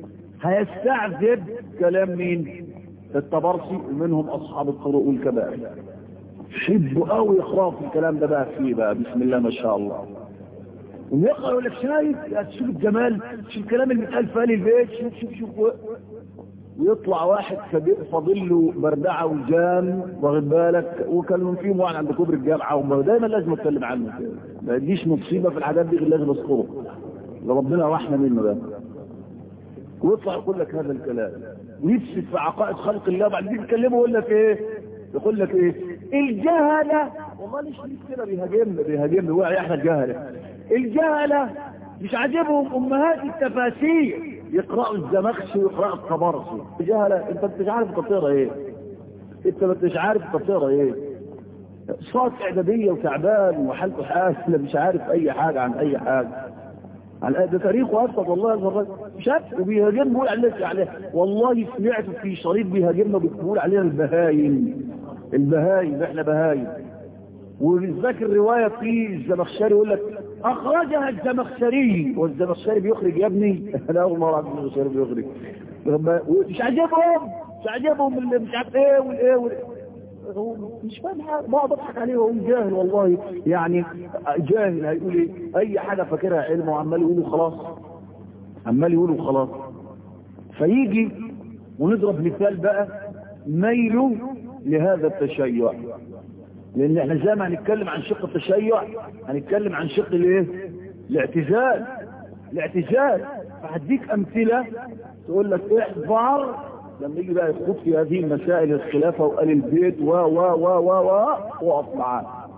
هيستعذب كلام مين الطبرسي ومنهم أصحاب الطرق والكبائر حبوا قوي يقرأوا في الكلام ده بقى فيه بقى بسم الله ما شاء الله ويقرأ يقول لك شايف شوف الجمال شوف الكلام اللي بيتقال في اهل البيت شوف شوف شوف ويطلع واحد فاضل له بردعه وجام واخد بالك وكان فيهم واحد عند كبر الجامعه ودايما لازم اتكلم عنه ما يديش مصيبه في الحاجات دي غير لازم اذكره ربنا رحمه منه ده ويطلع يقول لك هذا الكلام ويفسد في عقائد خلق الله بعدين يتكلموا يقول لك ايه يقول لك ايه الجهله والله ليش ليش كده بيهاجمنا بيهاجمنا هو احنا الجهله الجهله مش عاجبهم امهات التفاسير يقرأوا الزمخشري ويقرأوا الطبرسي جهلة انت مش عارف انت بتقرا ايه انت مش عارف انت بتقرا ايه صوت اعدادية وتعبان وحالته حاسة مش عارف اي حاجة عن اي حاجة عن ده تاريخه اصلا والله الراجل مش عارف وبيهاجمنا بيقول عليه عليه والله سمعت في شريط بيهاجمنا بيقول علينا البهايم البهايم احنا بهايم وبيذكر رواية في الزمخشري يقول لك اخرجها الزمخشري والزمخشري بيخرج يا ابني انا اول مره اعرف الزمخشري بيخرج مش عاجبهم مش عاجبهم اللي مش عارف ايه والايه والايه مش فاهم حاجه بقعد اضحك عليه وهو جاهل والله يعني جاهل هيقول ايه اي حاجه فاكرها علم وعمال يقولوا خلاص عمال يقولوا خلاص فيجي ونضرب مثال بقى ميله لهذا التشيع لان احنا زي ما هنتكلم عن شق التشيع هنتكلم عن شق الايه الاعتزال الاعتزال فهديك امثله تقول لك احذر لما يجي بقى يخوض في هذه المسائل الخلافه وقال البيت و و و و و وقف معاه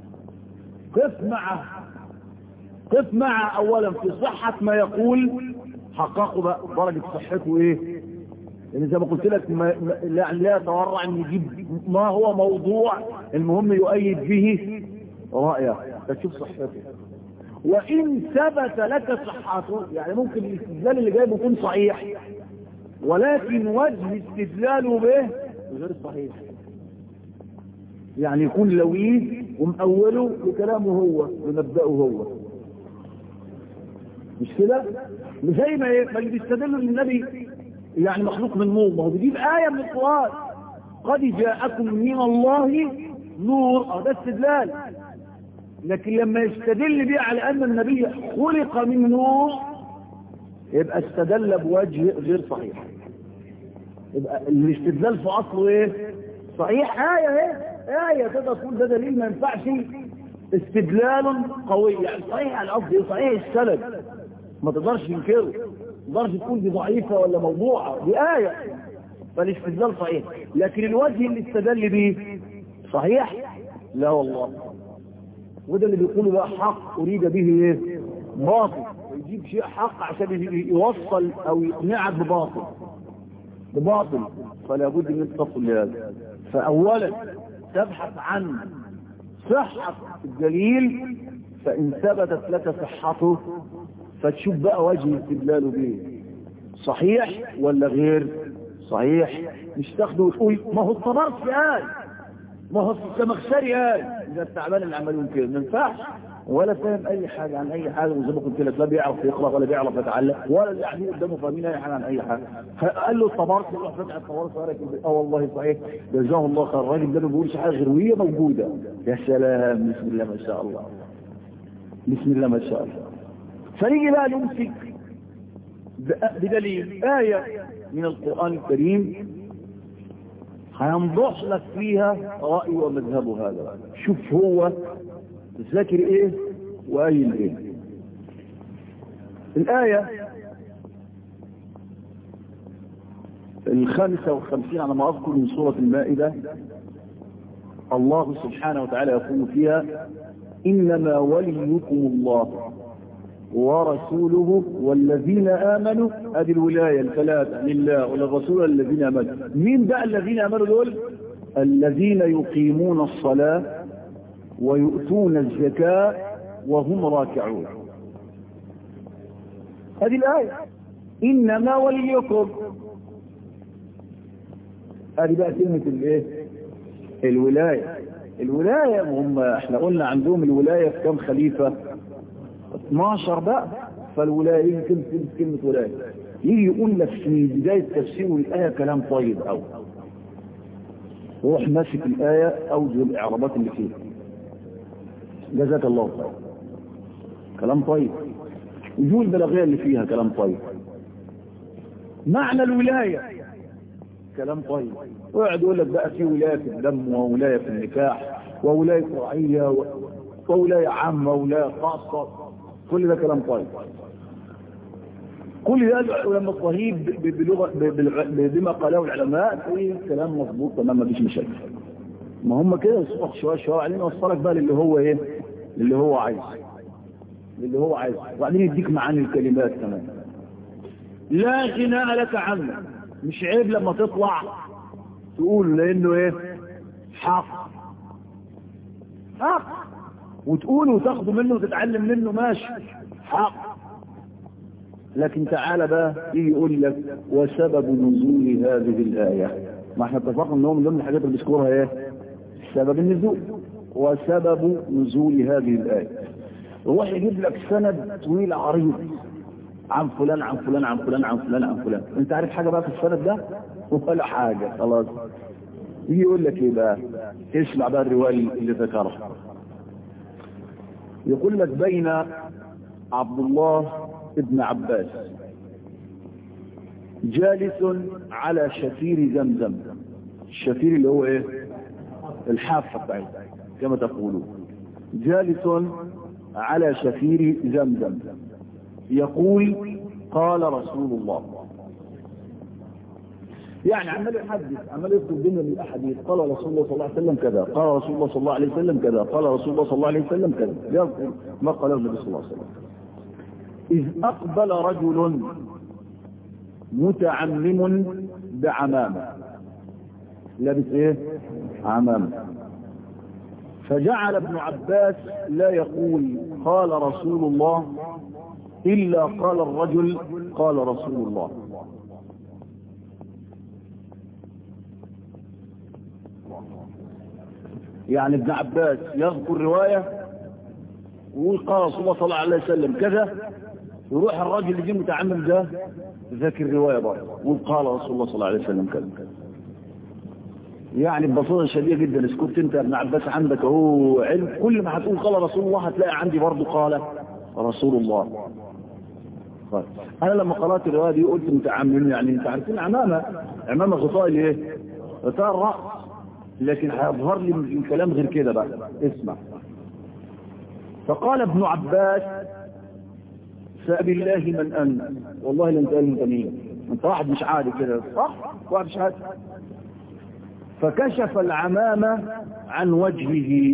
قف معه قف معه اولا في صحه ما يقول حققوا بقى درجه صحته ايه لان زي ما قلت لك ما لا, لا يتورع ان يجيب ما هو موضوع المهم يؤيد به رأيه فتشوف صحته وان ثبت لك صحته يعني ممكن الاستدلال اللي جايبه يكون صحيح ولكن وجه استدلاله به غير صحيح يعني يكون لويه ومأوله لكلامه هو ومبدأه هو مش كده زي ما ما اللي بيستدلوا للنبي يعني مخلوق من نور ما هو بيجيب آية من القرآن قد جاءكم من الله نور اه ده استدلال لكن لما يستدل بيه على أن النبي خلق من نور يبقى استدل بوجه غير صحيح يبقى الاستدلال في أصله ايه صحيح آية ايه آية تقدر تقول ده دليل ما ينفعش استدلال قوي يعني صحيح على الأصل صحيح السند ما تقدرش تنكره تقدرش تقول دي ضعيفة ولا موضوعة دي آية فالاستدلال صحيح لكن الوجه اللي استدل به صحيح لا والله وده اللي بيقولوا بقى حق أريد به ايه باطل ويجيب شيء حق عشان يوصل او يقنعك بباطل بباطل فلا بد من تصل لهذا فاولا تبحث عن صحة الدليل فان ثبتت لك صحته فتشوف بقى وجه استدلاله به صحيح ولا غير صحيح مش تاخده وتقول ما هو الطبرسي قال ما هو السمخشري قال اذا التعبان اللي عملون كده ما ينفعش ولا فاهم اي حاجه عن اي حاجه وزي ما قلت لك لا بيعرف يقرا ولا بيعرف يتعلم ولا اللي قاعدين قدامه فاهمين اي حاجه عن اي حاجه فقال له الطبرسي راح فتح الطبرسي قال اه والله صحيح جزاه الله خير الراجل ده ما بيقولش حاجه غير وهي موجوده يا سلام بسم الله ما شاء الله بسم الله ما شاء الله فنيجي بقى نمسك بدليل آية من القرآن الكريم هينضح لك فيها رأي ومذهبه هذا شوف هو ذاكر ايه وقايل ايه الآية الخامسة والخمسين على ما أذكر من سورة المائدة الله سبحانه وتعالى يقول فيها إنما وليكم الله ورسوله والذين آمنوا هذه الولاية الثلاثة لله وللرسول الذين آمنوا مين بقى الذين آمنوا دول الذين يقيمون الصلاة ويؤتون الزكاة وهم راكعون هذه الآية إنما وليكم هذه بقى كلمة الايه الولاية الولاية هم احنا قلنا عندهم الولاية في كم خليفة 12 بقى فالولاية يجي كلمة كلمة ولاية يجي يقول لك في بداية تفسير الآية كلام طيب أوي روح ماسك الآية أوجه الإعرابات اللي فيها جزاك الله خير كلام طيب وجوه البلاغية اللي فيها كلام طيب معنى الولاية كلام طيب ويقعد يقول لك بقى في ولاية في الدم وولاية في النكاح وولاية فرعية و... وولاية عامة وولاية خاصة كل ده كلام طيب كل ده لما الصهيب بلغة بما قاله العلماء ايه كلام مظبوط تمام ما فيش مشاكل ما هم كده يصبح شويه شويه وبعدين يوصلك بقى للي هو ايه اللي هو عايز اللي هو عايز وبعدين يديك معاني الكلمات كمان لا غناء لك عنه مش عيب لما تطلع تقول لانه ايه حق حق وتقول وتاخده منه وتتعلم منه ماشي حق لكن تعالى بقى يجي يقول لك وسبب نزول هذه الآية ما احنا اتفقنا ان هو من ضمن الحاجات اللي بيذكرها ايه سبب النزول وسبب نزول هذه الآية يروح يجيب لك سند طويل عريض عن فلان عن فلان عن فلان عن فلان عن فلان انت عارف حاجة بقى في السند ده ولا حاجة خلاص يجي يقول لك ايه بقى اسمع بقى الرواية اللي ذكرها يقول لك بين عبد الله ابن عباس جالس على شفير زمزم الشفير اللي هو ايه الحافة بتاعته كما تقولون جالس على شفير زمزم يقول قال رسول الله يعني عمال يحدث عمال يكتب بين الاحاديث قال رسول الله صلى الله عليه وسلم كذا قال رسول الله صلى الله عليه وسلم كذا قال رسول الله صلى الله عليه وسلم كذا يذكر ما قاله النبي صلى الله عليه وسلم إذ أقبل رجل متعمم بعمامة لابس ايه عمامة فجعل ابن عباس لا يقول قال رسول الله إلا قال الرجل قال رسول الله يعني ابن عباس يذكر رواية ويقول قال رسول الله صلى الله عليه وسلم كذا ويروح الراجل اللي جه متعمم ده ذاكر الرواية برضه ويقول قال رسول الله صلى الله عليه وسلم كذا يعني ببساطة شديدة جدا اسكت انت يا ابن عباس عندك اهو علم كل ما هتقول قال رسول الله هتلاقي عندي برضه قال رسول الله طيب. انا لما قرأت الرواية دي قلت متعمم يعني انت عارفين عمامة عمامة غطاء الايه غطاء الرأس لكن هيظهر لي من كلام غير كده بقى اسمع فقال ابن عباس فبالله من أنت والله لن تقال انت مين انت واحد مش عادي كده صح واحد مش عادي فكشف العمامة عن وجهه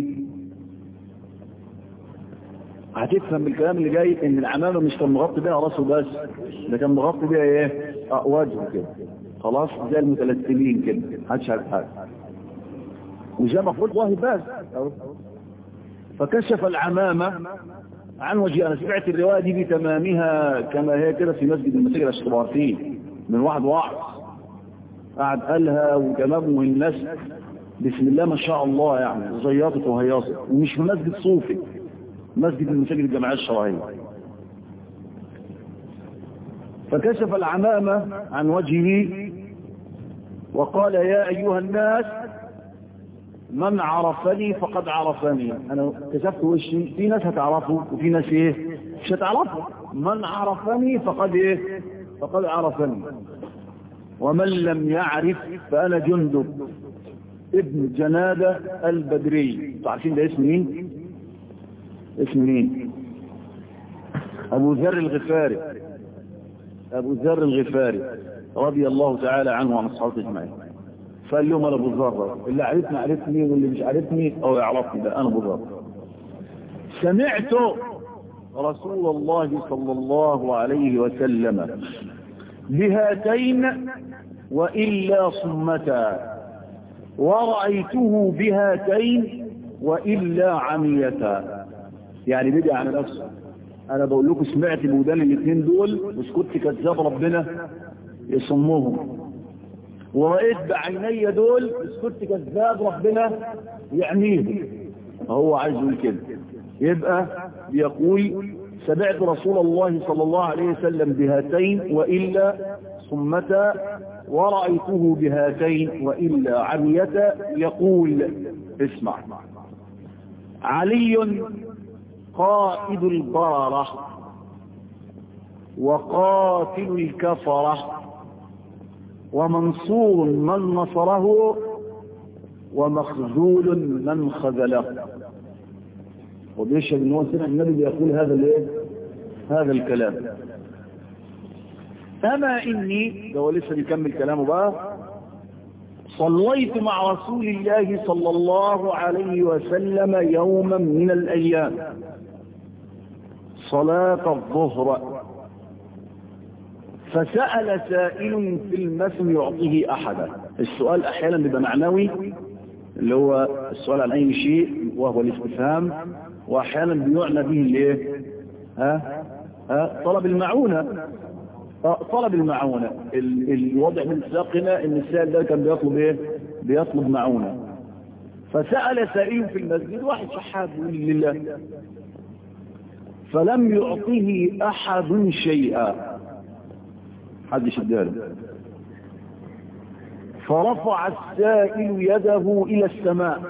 هتفهم بالكلام اللي جاي ان العمامة مش كان مغطي بيها راسه بس ده كان مغطي بيها ايه اه وجهه كده خلاص زي المتلثمين كده محدش عارف حاجه وزي مفروض واهي بس فكشف العمامة عن وجه أنا سمعت الرواية دي بتمامها كما هي كده في مسجد المساجد الاشتبارتين من واحد واحد قعد قالها وتمام والناس بسم الله ما شاء الله يعني زياطت وهياصت ومش في مسجد صوفي مسجد المساجد الجماعية الشرعية فكشف العمامة عن وجهه وقال يا أيها الناس من عرفني فقد عرفني انا كشفت وشي في ناس هتعرفه وفي ناس ايه مش هتعرفه من عرفني فقد ايه فقد عرفني ومن لم يعرف فانا جندب ابن جنادة البدري عارفين ده اسم مين اسم مين ابو ذر الغفاري ابو ذر الغفاري رضي الله تعالى عنه وعن اصحابه اجمعين فقال لهم انا ابو ذر اللي عرفني عرفني واللي مش عرفني او يعرفني ده انا ابو ذر سمعت رسول الله صلى الله عليه وسلم بهاتين والا صمتا ورأيته بهاتين والا عميتا يعني بدي على نفسه انا بقول لكم سمعت بودان الاثنين دول وسكت كذاب ربنا يصمهم ورأيت بعيني دول اسكت كذاب ربنا يعنيهم هو عايز يقول كده يبقى بيقول سمعت رسول الله صلى الله عليه وسلم بهاتين وإلا صمتا ورأيته بهاتين وإلا عميتا يقول اسمع علي قائد البررة وقاتل الكفرة ومنصور من نصره ومخذول من خذله وبيشهد ان هو سمع النبي بيقول هذا الايه هذا الكلام اما اني ده هو لسه بيكمل كلامه بقى صليت مع رسول الله صلى الله عليه وسلم يوما من الايام صلاة الظهر فسأل سائل في المسم يعطيه أحدا السؤال أحيانا بيبقى معنوي اللي هو السؤال عن أي شيء وهو الاستفهام وأحيانا بيعنى به الايه ها ها طلب المعونة طلب المعونة الوضع من ساقنا ان السائل ده كان بيطلب ايه بيطلب معونة فسأل سائل في المسجد واحد شحاب يقول لله فلم يعطه احد شيئا حدش اداله فرفع السائل يده الى السماء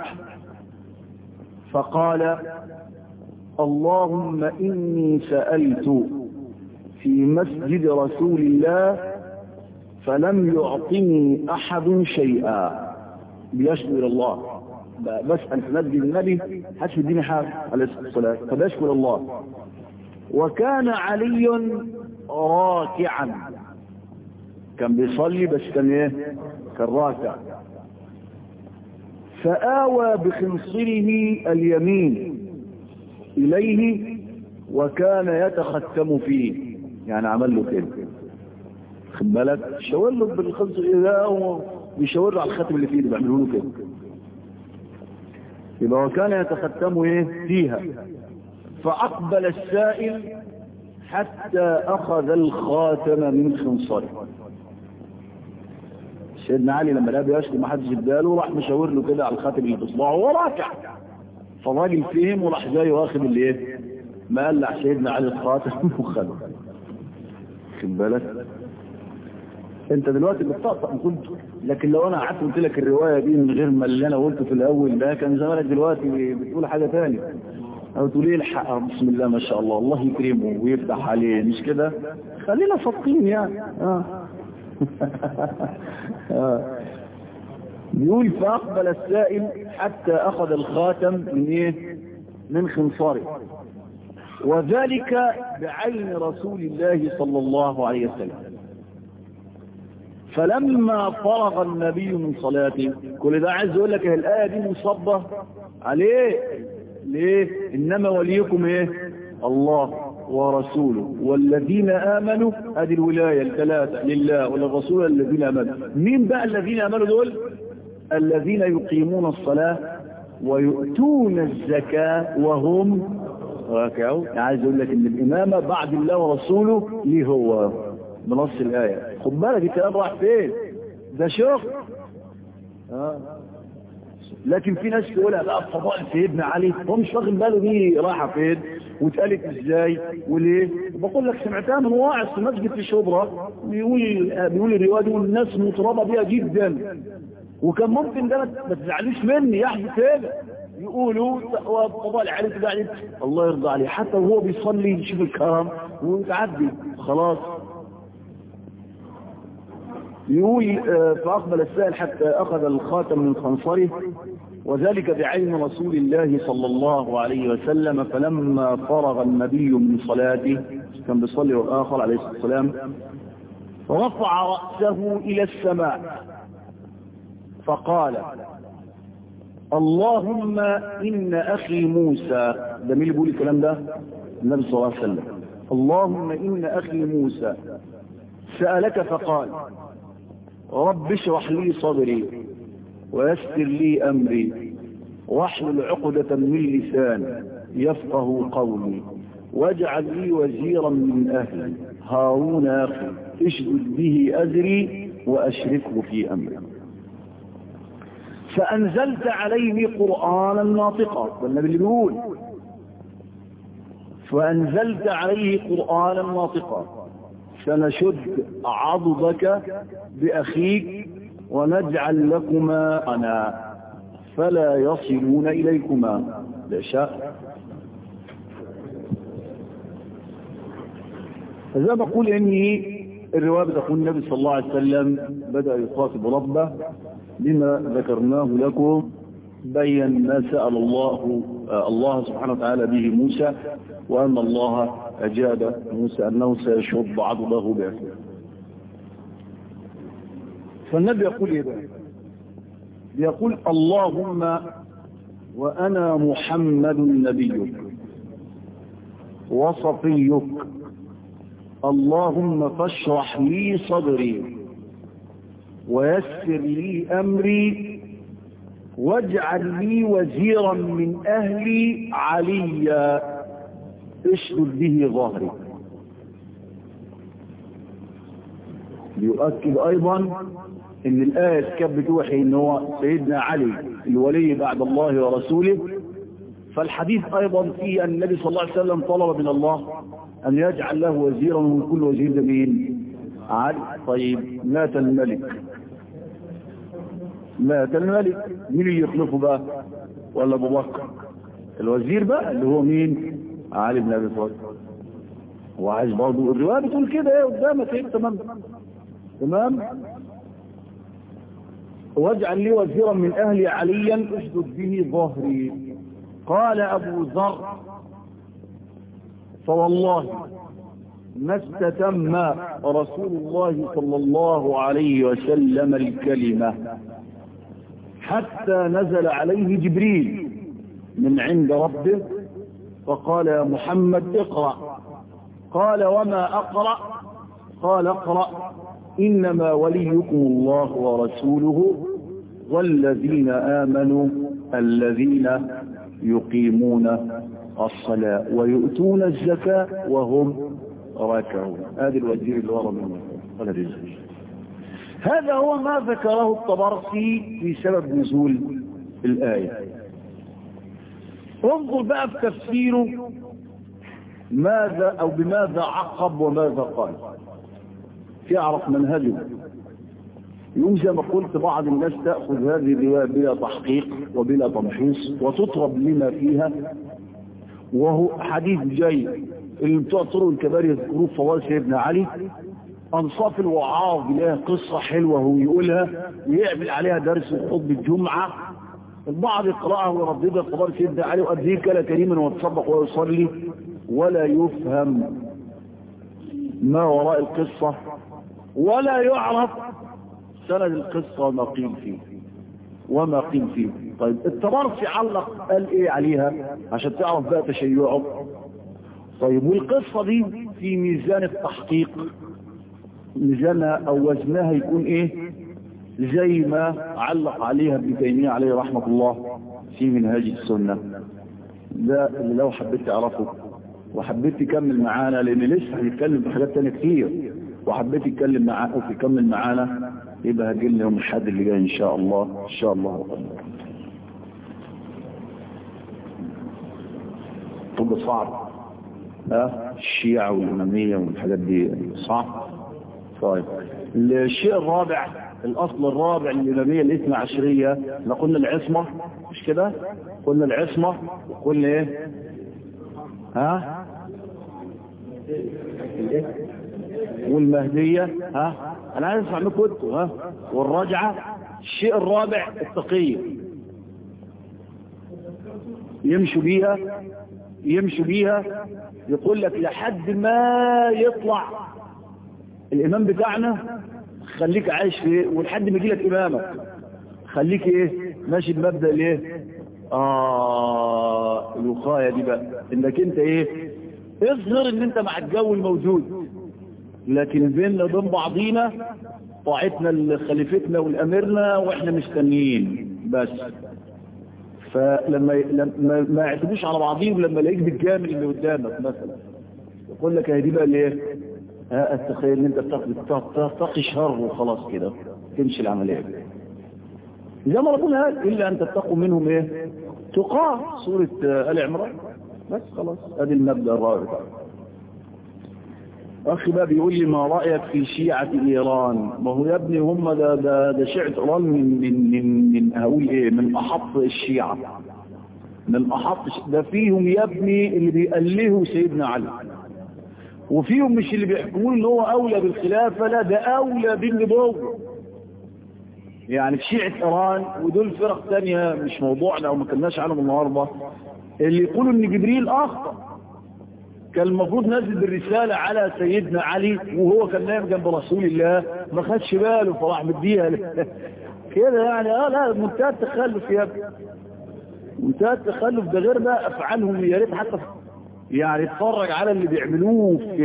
فقال اللهم اني سألت في مسجد رسول الله فلم يعطني احد شيئا بيشكر الله بسأل في مسجد النبي حدش يديني حاجة عليه الصلاة والسلام فبشكر الله وكان علي راكعا كان بيصلي بس كان ايه كان راكع فآوى بخنصره اليمين إليه وكان يتختم فيه يعني عمل له كده خد بالك شاور له بالخنصر ده هو بيشاور له على الخاتم اللي في ايده بيعملوا له كده يبقى وكان يتختم ايه فيها فأقبل السائل حتى أخذ الخاتم من خنصره سيدنا علي لما لقى بيشكي ما حدش اداله راح مشاور له كده على الخاتم اللي في اصبعه وهو راكع فالراجل فهم وراح جاي واخد الايه ما قلع سيدنا علي الخاتم وخده خد بالك انت دلوقتي بتطقطق قلت لكن لو انا قعدت قلت لك الروايه دي من غير ما اللي انا قلته في الاول ده كان زمانك دلوقتي بتقول حاجه ثانيه او تقول ايه الحق بسم الله ما شاء الله الله يكرمه ويفتح عليه مش كده خلينا صادقين يعني اه آه. بيقول فأقبل السائل حتى أخذ الخاتم من إيه؟ من خنصاره وذلك بعين رسول الله صلى الله عليه وسلم فلما فرغ النبي من صلاته كل ده عايز يقول لك الآية دي مصبة عليه ليه إنما وليكم إيه الله ورسوله والذين آمنوا هذه الولاية الثلاثة لله وللرسول الذين آمنوا مين بقى الذين آمنوا دول الذين يقيمون الصلاة ويؤتون الزكاة وهم راكعون عايز اقول لك ان الامامة بعد الله ورسوله ليه هو بنص الآية خد بالك الكلام راح فين ده شغل آه. لكن في ناس تقولها بقى فضائل سيدنا علي هو مش واخد باله دي رايحه فين واتقالت ازاي وليه بقول لك سمعتها من واعظ في مسجد في شبرا بيقول بيقول الروايه دي والناس مطربه بيها جدا وكان ممكن ده ما تزعلوش مني يحدث كده يقولوا فضائل علي تقعد الله يرضى عليه حتى وهو بيصلي يشوف الكرم ويتعدي خلاص يقول فأقبل السائل حتى أخذ الخاتم من خنصره وذلك بعين رسول الله صلى الله عليه وسلم فلما فرغ النبي من صلاته كان بيصلي والآخر عليه الصلاة والسلام رفع رأسه إلى السماء فقال اللهم إن أخي موسى ده مين اللي بيقول الكلام ده النبي صلى الله عليه وسلم اللهم إن أخي موسى سألك فقال رب اشرح لي صدري ويسر لي أمري واحلل عقدة من لسان يفقه قولي واجعل لي وزيرا من أهلي هارون أخي اشدد به أزري وأشركه في أمري فأنزلت عليه قرآنا ناطقا والنبي اللي بيقول فأنزلت عليه قرآنا ناطقا سنشد عضدك بأخيك ونجعل لكما أنا فلا يصلون إليكما لا شاء فزي ما أقول إني الرواية بتقول النبي صلى الله عليه وسلم بدأ يخاطب ربه بما ذكرناه لكم بين ما سأل الله الله سبحانه وتعالى به موسى وأن الله أجاب موسى أنه سيشد عضده بأخيه فالنبي يقول إيه بقى يقول اللهم وأنا محمد نبيك وصفيك اللهم فاشرح لي صدري ويسر لي أمري واجعل لي وزيرا من أهلي عليا اشدد به ظهري يؤكد أيضا ان الآية كانت بتوحي ان هو سيدنا علي الولي بعد الله ورسوله فالحديث أيضا فيه أن النبي صلى الله عليه وسلم طلب من الله أن يجعل له وزيرا من كل وزير ده مين علي طيب مات الملك مات الملك مين اللي يخلفه بقى ولا ابو بكر الوزير بقى اللي هو مين علي بن ابي طالب وعايز برضه الروايه بتقول كده ايه قدامك ايه تمام تمام واجعل لي وزيرا من اهلي عليا اشدد به ظهري قال ابو ذر فوالله ما استتم رسول الله صلى الله عليه وسلم الكلمة حتى نزل عليه جبريل من عند ربه فقال يا محمد اقرأ قال وما أقرأ قال اقرأ إنما وليكم الله ورسوله والذين آمنوا الذين يقيمون الصلاة ويؤتون الزكاة وهم راكعون هذه الوزير اللي ورا منه ولا رزق هذا هو ما ذكره الطبرسي في سبب نزول الآية انظر بقى في تفسيره ماذا أو بماذا عقب وماذا قال يعرف منهجه يوم زي ما قلت بعض الناس تأخذ هذه الرواية بلا تحقيق وبلا تمحيص وتطرب لما فيها وهو حديث جاي اللي بتوع طرق الكبار يذكروه فواز سيدنا علي انصاف الوعاظ لها قصة حلوة هو يقولها ويعمل عليها درس خطبة الجمعة البعض يقرأها ويرددها خبر سيدنا علي وقد ذي كلا كريما وتصدق ويصلي ولا يفهم ما وراء القصة ولا يعرف سند القصة وما قيم فيه وما قيم فيه طيب التبرسي علق قال ايه عليها عشان تعرف بقى تشيعه طيب والقصة دي في ميزان التحقيق ميزانها او وزنها يكون ايه زي ما علق عليها ابن تيمية عليه رحمة الله في منهاج السنة ده اللي لو حبيت تعرفه وحبيت تكمل معانا لان لسه هنتكلم في حاجات تانية كتير وحبيت تتكلم معاك وتكمل معانا يبقى هجيلنا يوم الحد اللي جاي ان شاء الله ان شاء الله طب صعب ها الشيعة والإمامية والحاجات دي صعب طيب الشيء الرابع الأصل الرابع للإمامية الاثنى عشرية احنا قلنا العصمة مش كده قلنا العصمة وقلنا ايه ها والمهدية ها انا عايز اسمع منكم انتوا ها والرجعة الشيء الرابع التقية يمشوا بيها يمشوا بيها يقول لك لحد ما يطلع الامام بتاعنا خليك عايش في ولحد ما يجي لك امامك خليك ايه ماشي بمبدا الايه اه الوقايه دي بقى انك انت ايه اظهر ان انت مع الجو الموجود لكن بيننا وبين بعضينا طاعتنا لخليفتنا والامرنا واحنا مستنيين بس فلما لما ما يعتمدوش على بعضهم لما يلاقيك بالجامل اللي قدامك مثلا يقول لك هي دي بقى الايه؟ ها التخيل ان انت بتتقي شر وخلاص كده تمشي العمليه زي ما ربنا قال الا ان تتقوا منهم ايه؟ تقاه سوره ال عمران بس خلاص ادي المبدا الرابع اخي بقى بيقول لي ما رايك في شيعه ايران ما هو يا ابني هم ده ده ده شيعه ايران من من من من هقول ايه من احط الشيعه من احط ده فيهم يا ابني اللي بيألهوا سيدنا علي وفيهم مش اللي بيحكمون ان هو اولى بالخلافه لا ده اولى بالنبوه يعني في شيعه ايران ودول فرق ثانيه مش موضوعنا او ما كناش عنهم النهارده اللي يقولوا ان جبريل اخطأ كان المفروض نزل بالرسالة على سيدنا علي وهو كان نايم جنب رسول الله ما خدش باله فراح مديها كده يعني اه لا منتهى التخلف يا ابني منتهى التخلف ده غير بقى افعالهم يا ريت حتى يعني اتفرج على اللي بيعملوه في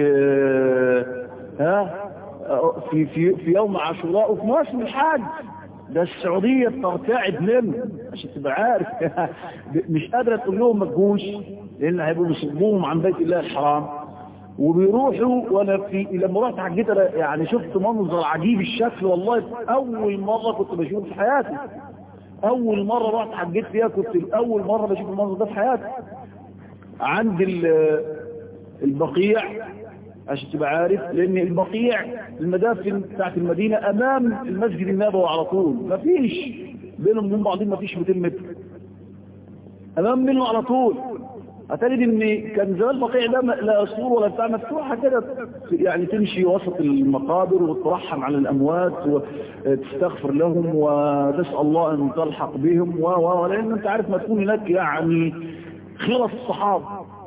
ها في في في يوم عاشوراء وفي موسم الحج ده السعودية ترتعد منه عشان تبقى عارف مش قادرة تقول لهم ما تجوش لان هيبقوا بيصدوهم عن بيت الله الحرام وبيروحوا وانا في لما رحت حجيت يعني شفت منظر عجيب الشكل والله اول مرة كنت بشوفه في حياتي اول مرة رحت حجيت فيها كنت اول مرة بشوف المنظر ده في حياتي عند البقيع عشان تبقى عارف لان البقيع المدافن بتاعت المدينة امام المسجد النبوي على طول مفيش بينهم وبين بعضهم مفيش 200 متر امام منه على طول هتجد ان كان زمان البقيع ده لا سور ولا بتاع مفتوحه كده يعني تمشي وسط المقابر وترحم على الاموات وتستغفر لهم وتسال الله ان تلحق بهم و و لان انت عارف ما تكون هناك يعني خيرة الصحابه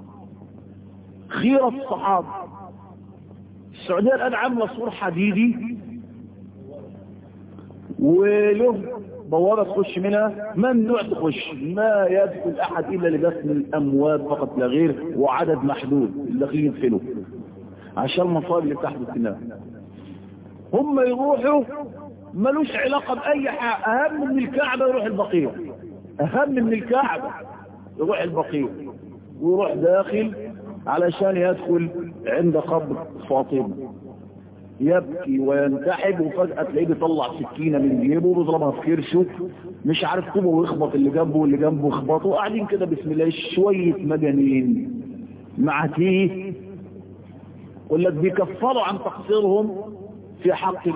خيرة الصحابه السعوديه الان عامله سور حديدي وله بوابة تخش منها ممنوع تخش ما يدخل احد الا لدفن الاموات فقط لا غير وعدد محدود اللي يدخلوا عشان المصائب اللي بتحدث هناك هم يروحوا ملوش علاقة بأي حاجة أهم من الكعبة يروح البقيع أهم من الكعبة يروح البقيع ويروح داخل علشان يدخل عند قبر فاطمة يبكي وينتحب وفجأة تلاقيه بيطلع سكينة من جيبه وبيضربها في كرشه مش عارف كوبه ويخبط اللي جنبه واللي جنبه يخبطه وقاعدين كده بسم الله شوية مجانين مع تيه يقول لك بيكفروا عن تقصيرهم في حق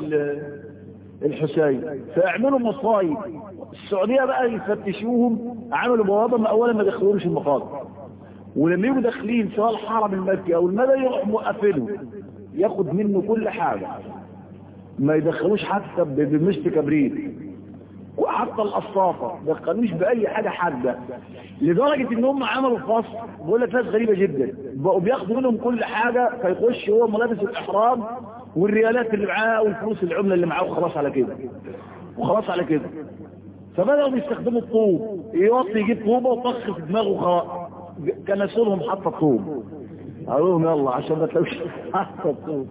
الحسين فيعملوا مصايب السعودية بقى يفتشوهم عملوا بوابة ما اولا ما دخلوش المقابر ولما يجوا داخلين سواء الحرم المكي او المدى يروح موقفينه ياخد منه كل حاجة ما يدخلوش حتى بمشت كبريت وحتى القصافة ما دخلوش بأي حاجة حادة لدرجة ان هم عملوا فصل بقول لك ناس غريبة جدا بقوا بياخدوا منهم كل حاجة فيخش هو ملابس الإحرام والريالات اللي معاه والفلوس العملة اللي معاه وخلاص على كده وخلاص على كده فبدأوا بيستخدموا الطوب يوطي يجيب طوبة وطخ في دماغه خلاص كنسوا لهم حتى الطوب قالوا لهم يلا عشان ما تلاقوش حتى الطوب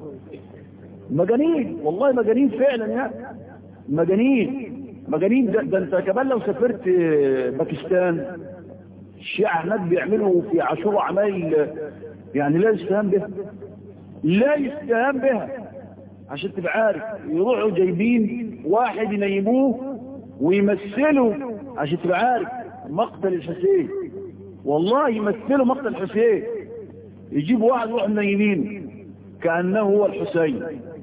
مجانين والله مجانين فعلا يعني مجانين مجانين ده, ده انت كمان لو سافرت باكستان الشيعة هناك بيعملوا في عاشوراء عمايل يعني لا يستهان بها لا يستهان بها عشان تبقى عارف يروحوا جايبين واحد ينيموه ويمثلوا عشان تبقى عارف مقتل الحسين والله يمثلوا مقتل الحسين يجيبوا واحد يروح منيمين كأنه هو الحسين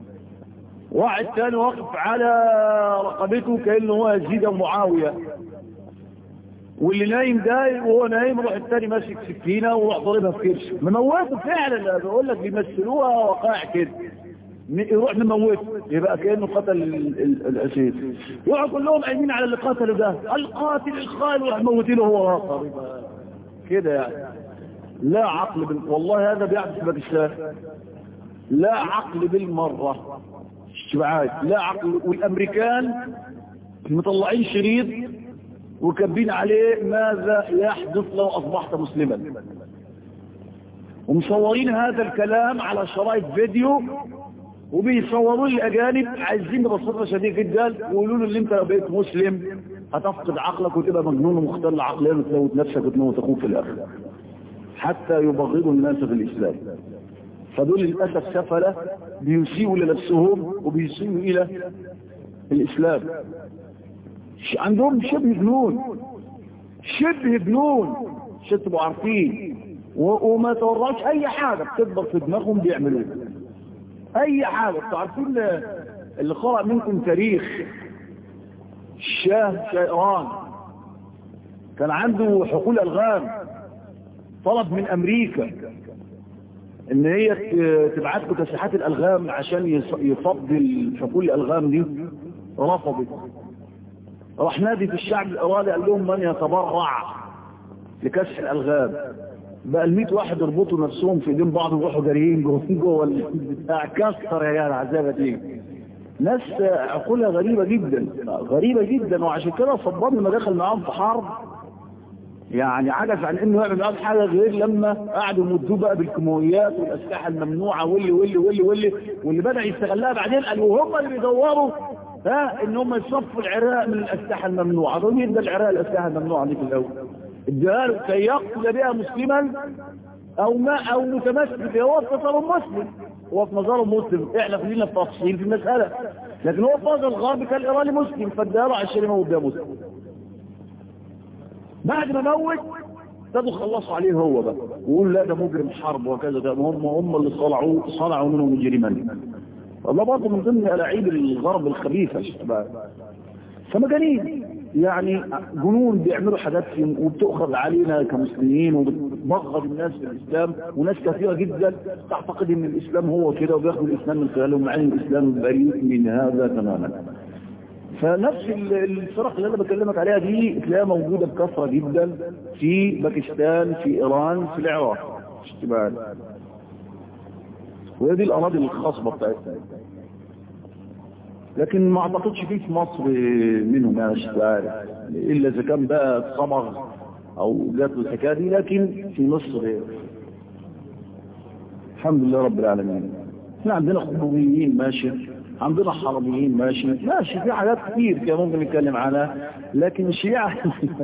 واحد تاني واقف على رقبته كأنه هو يزيد ومعاوية واللي نايم ده وهو نايم يروح التاني ماسك سكينة ويروح ضاربها في كرشه مموته فعلا بقول لك بيمثلوها وقائع كده يروح مموته يبقى كأنه قتل الأسير يقعد كلهم قايمين على اللي قتله ده القاتل الخال ويروح موتينه هو راقب كده يعني لا عقل بال... والله هذا بيحدث باكستان لا عقل بالمرة اشتباعات لا عقل والامريكان مطلعين شريط وكبين عليه ماذا يحدث لو اصبحت مسلما ومصورين هذا الكلام على شرائط فيديو وبيصوروا الاجانب عايزين ببساطه شديده جدا ويقولوا له اللي انت بقيت مسلم هتفقد عقلك وتبقى مجنون ومختل عقليا وتموت نفسك وتموت اخوك في الاخر حتى يبغضوا الناس في الاسلام فدول للاسف سفله بيسيئوا لنفسهم وبيسيئوا الى الاسلام عندهم شبه جنون شبه جنون عشان تبقوا عارفين وما توراش اي حاجه بتكبر في دماغهم بيعملوها اي حاجه انتوا عارفين اللي قرأ منكم تاريخ الشاه شيران كان عنده حقول الغام طلب من امريكا ان هي تبعت له تسليحات الالغام عشان يفضل حقول الالغام دي رفضت راح نادي في الشعب الايراني قال لهم من يتبرع لكسح الالغام بقى ال 100 واحد يربطوا نفسهم في ايدين بعض ويروحوا جاريين جوه جوه البتاع كسر يا جدع عذابه دي ناس عقولها غريبه جدا غريبه جدا وعشان كده صبرني ما دخل معاهم في حرب يعني عجز عن انه يعمل معاهم حاجه غير لما قعدوا يمدوه بقى بالكيماويات والاسلحه الممنوعه واللي واللي واللي واللي واللي بدا يستغلها بعدين قالوا هم اللي بيدوروا ها ان هم يصفوا العراق من الاسلحه الممنوعه دول يدى العراق الاسلحه الممنوعه دي في الاول اداها كي يقتل بها مسلما او ما او متمسك هو في نظره مسلم هو في نظره مسلم احنا خلينا في تفصيل في المساله لكن هو في نظر الغرب كان الايراني مسلم فاداها له عشان يموت بها مسلم بعد ما موت ابتدوا خلصوا عليه هو بقى ويقول لا ده مجرم حرب وكذا ده هم هم اللي صنعوا صنعوا منه مجرما والله برضه من ضمن الاعيب الغرب الخبيثه فمجانين يعني جنون بيعملوا حاجات وبتؤخذ علينا كمسلمين وبتبغض الناس في الإسلام وناس كثيرة جدا تعتقد ان الإسلام هو كده وبياخدوا الإسلام من خلاله مع ان الإسلام بريء من هذا تماما فنفس الفرق اللي انا بكلمك عليها دي تلاقيها موجودة بكثرة جدا في باكستان في ايران في العراق اشتباه وهي دي الاراضي الخاصة بتاعتنا لكن ما اعتقدش فيه في مصر منهم يعني مش عارف الا اذا كان بقى صبغ او جات له الحكايه دي لكن في مصر الحمد لله رب العالمين احنا عندنا خطوبيين ماشي عندنا حرميين ماشي ماشي في حاجات كتير كده ممكن نتكلم عنها لكن الشيعة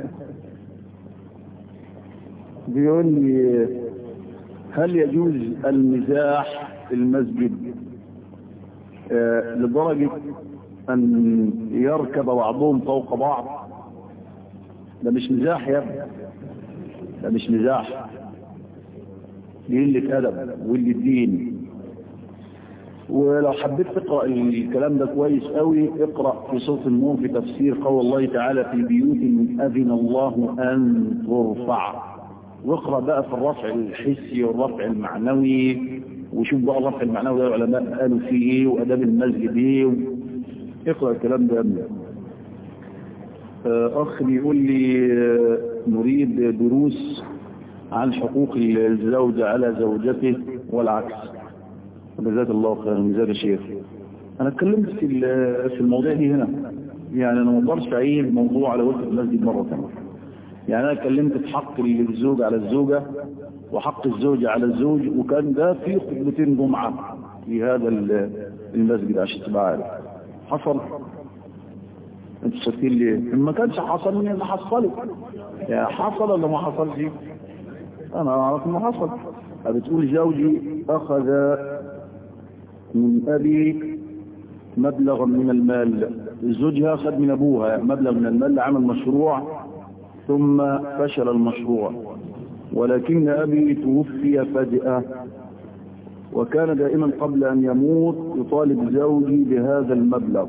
بيقول لي هل يجوز المزاح في المسجد آه لدرجة أن يركب بعضهم فوق بعض ده مش مزاح يا ابني ده مش مزاح دي قلة أدب وقلة دين ولو حبيت تقرأ الكلام ده كويس قوي اقرأ في صوت النور في تفسير قول الله تعالى في بيوت أذن الله أن ترفع واقرأ بقى في الرفع الحسي والرفع المعنوي وشوف بقى الرفع المعنوي ده العلماء قالوا فيه ايه واداب المسجد ايه و... اقرا الكلام ده يا اخ بيقول لي نريد دروس عن حقوق الزوج على زوجته والعكس جزاك الله خيرا جزاك يا شيخ انا اتكلمت في في المواضيع دي هنا يعني انا ما اقدرش اعيد الموضوع على وجه المسجد مره ثانيه يعني انا اتكلمت في حق الزوج على الزوجه وحق الزوجة على الزوج وكان ده في خطبتين جمعة في هذا المسجد عشان تبقى عارف حصل انت ساكتين ليه ما كانش حصل من اللي حصله يعني حصل ولا ما حصلش انا اعرف انه حصل بتقول زوجي اخذ من ابي مبلغا من المال زوجها اخذ من ابوها مبلغ من المال عمل مشروع ثم فشل المشروع ولكن أبي توفي فجأة وكان دائما قبل أن يموت يطالب زوجي بهذا المبلغ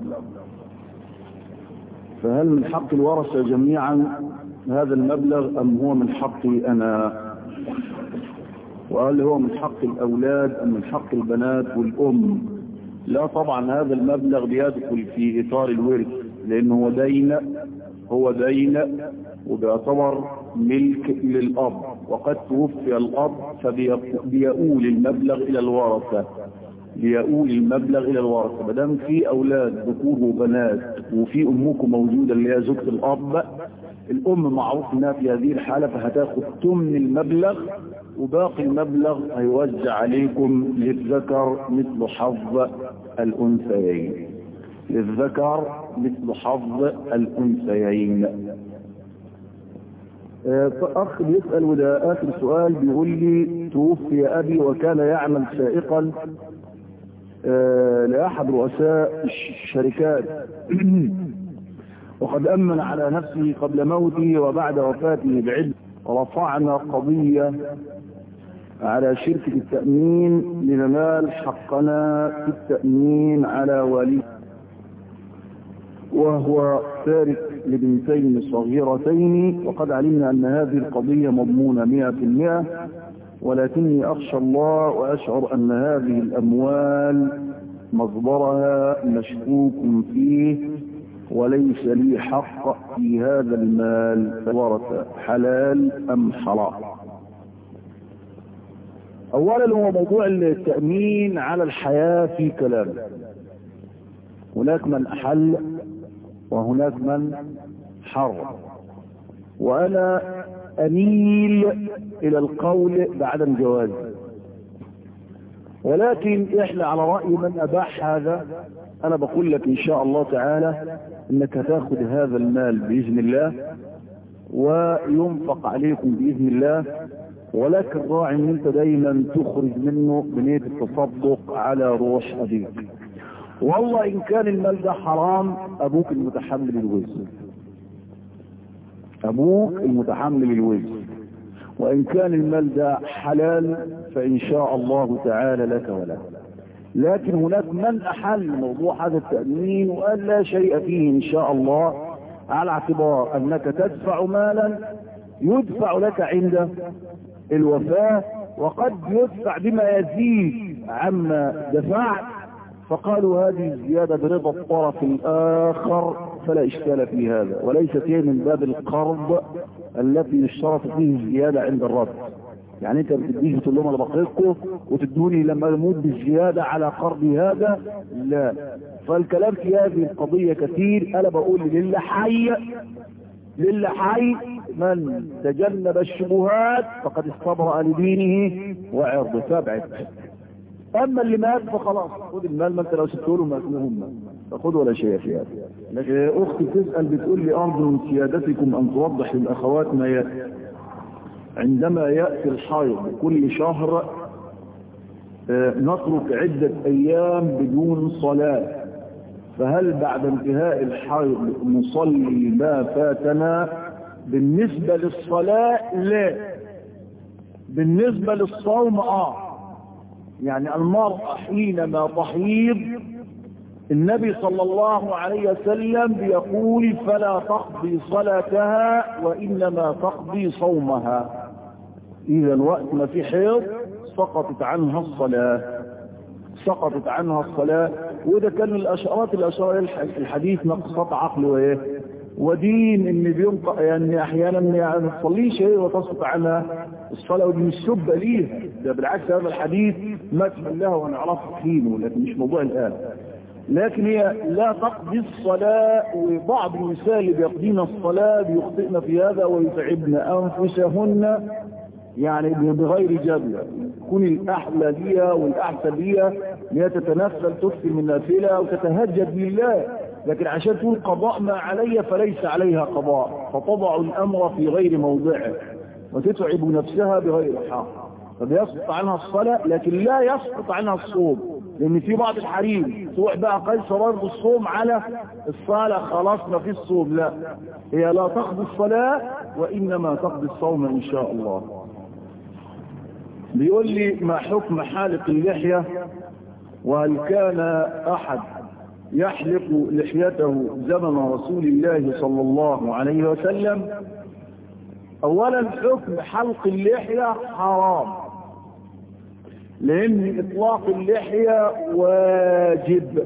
فهل من حق الورثة جميعا هذا المبلغ أم هو من حقي أنا وهل هو من حق الأولاد أم من حق البنات والأم لا طبعا هذا المبلغ بيدخل في إطار الورث لأنه هو دين هو دين وبيعتبر ملك للأب وقد توفي الأب فبيؤول المبلغ إلى الورثة بيؤول المبلغ إلى الورثة مادام في أولاد ذكور وبنات وفي أمكم موجودة اللي هي زوجة الأب الأم معروف إنها في هذه الحالة فهتاخد ثمن المبلغ وباقي المبلغ هيوزع عليكم للذكر مثل حظ الأنثيين للذكر مثل حظ الأنثيين أخ بيسأل وده آخر سؤال بيقول لي توفي أبي وكان يعمل سائقا لأحد رؤساء الشركات وقد أمن على نفسه قبل موته وبعد وفاته بعد رفعنا قضية على شركة التأمين لننال حقنا في التأمين على والده وهو تارك لبنتين صغيرتين وقد علمنا أن هذه القضية مضمونة مئة في المئة ولكني أخشى الله وأشعر أن هذه الأموال مصدرها مشكوك فيه وليس لي حق في هذا المال فورث حلال أم حرام أولا هو موضوع التأمين على الحياة في كلام هناك من أحل وهناك من حرم وأنا أميل إلى القول بعدم جوازه ولكن إحنا على رأي من أباح هذا أنا بقول لك إن شاء الله تعالى إنك هتاخد هذا المال بإذن الله وينفق عليكم بإذن الله ولكن راعي ان انت دايما تخرج منه بنية التصدق على روح ابيك والله ان كان المال ده حرام ابوك المتحمل الوزن ابوك المتحمل الوزن وان كان المال ده حلال فان شاء الله تعالى لك وله لكن هناك من احل موضوع هذا التأمين وقال لا شيء فيه ان شاء الله على اعتبار انك تدفع مالا يدفع لك عند الوفاة وقد يدفع بما يزيد عما دفعت فقالوا هذه الزيادة برضا الطرف الآخر فلا إشكال في هذا وليست هي من باب القرض التي يشترط فيه الزيادة عند الرد يعني انت بتديه تقول لهم انا بقرضكم وتدوني لما اموت بالزيادة على قرضي هذا لا فالكلام في هذه القضية كثير انا بقول لله حي لله حي من تجنب الشبهات فقد استبرأ لدينه وعرضه فابعد اما اللي مات فخلاص خد المال ما انت لو سبته له مأكلهم فخذ ولا شيء في هذا لكن اختي تسأل بتقول لي ارجو من سيادتكم ان توضح للاخوات ما يأتي عندما يأتي الحيض كل شهر نترك عدة ايام بدون صلاة فهل بعد انتهاء الحيض نصلي ما فاتنا بالنسبة للصلاة لا بالنسبة للصوم اه يعني المرأة حينما تحيض النبي صلى الله عليه وسلم بيقول فلا تقضي صلاتها وإنما تقضي صومها إذا وقت ما في حيض سقطت عنها الصلاة سقطت عنها الصلاة وده كان من الأشارات الأشارة الحديث نقصت عقل وإيه ودين ان بينقع يعني احيانا يعني ما تصليش ايه وتسقط عنها الصلاه ودي مش سبه ليه ده بالعكس هذا الحديث مكمل له ونعرفه حينه لكن مش موضوع الان لكن هي لا تقضي الصلاة وبعض النساء اللي بيقضين الصلاة بيخطئن في هذا ويتعبن أنفسهن يعني بغير جدوى يكون الأحلى ليها والأحسن ليها هي تتنفل تكفي من نافلة وتتهجد لله لكن عشان تقول قضاء ما علي فليس عليها قضاء فتضع الأمر في غير موضعه وتتعب نفسها بغير حق فبيسقط عنها الصلاة لكن لا يسقط عنها الصوم لأن في بعض الحريم تروح بقى قيس برضه الصوم على الصلاة خلاص ما في الصوم لا هي لا تقضي الصلاة وإنما تقضي الصوم إن شاء الله بيقول لي ما حكم حالق اللحية وهل كان أحد يحلق لحيته زمن رسول الله صلى الله عليه وسلم اولا حكم حلق اللحية حرام لان اطلاق اللحية واجب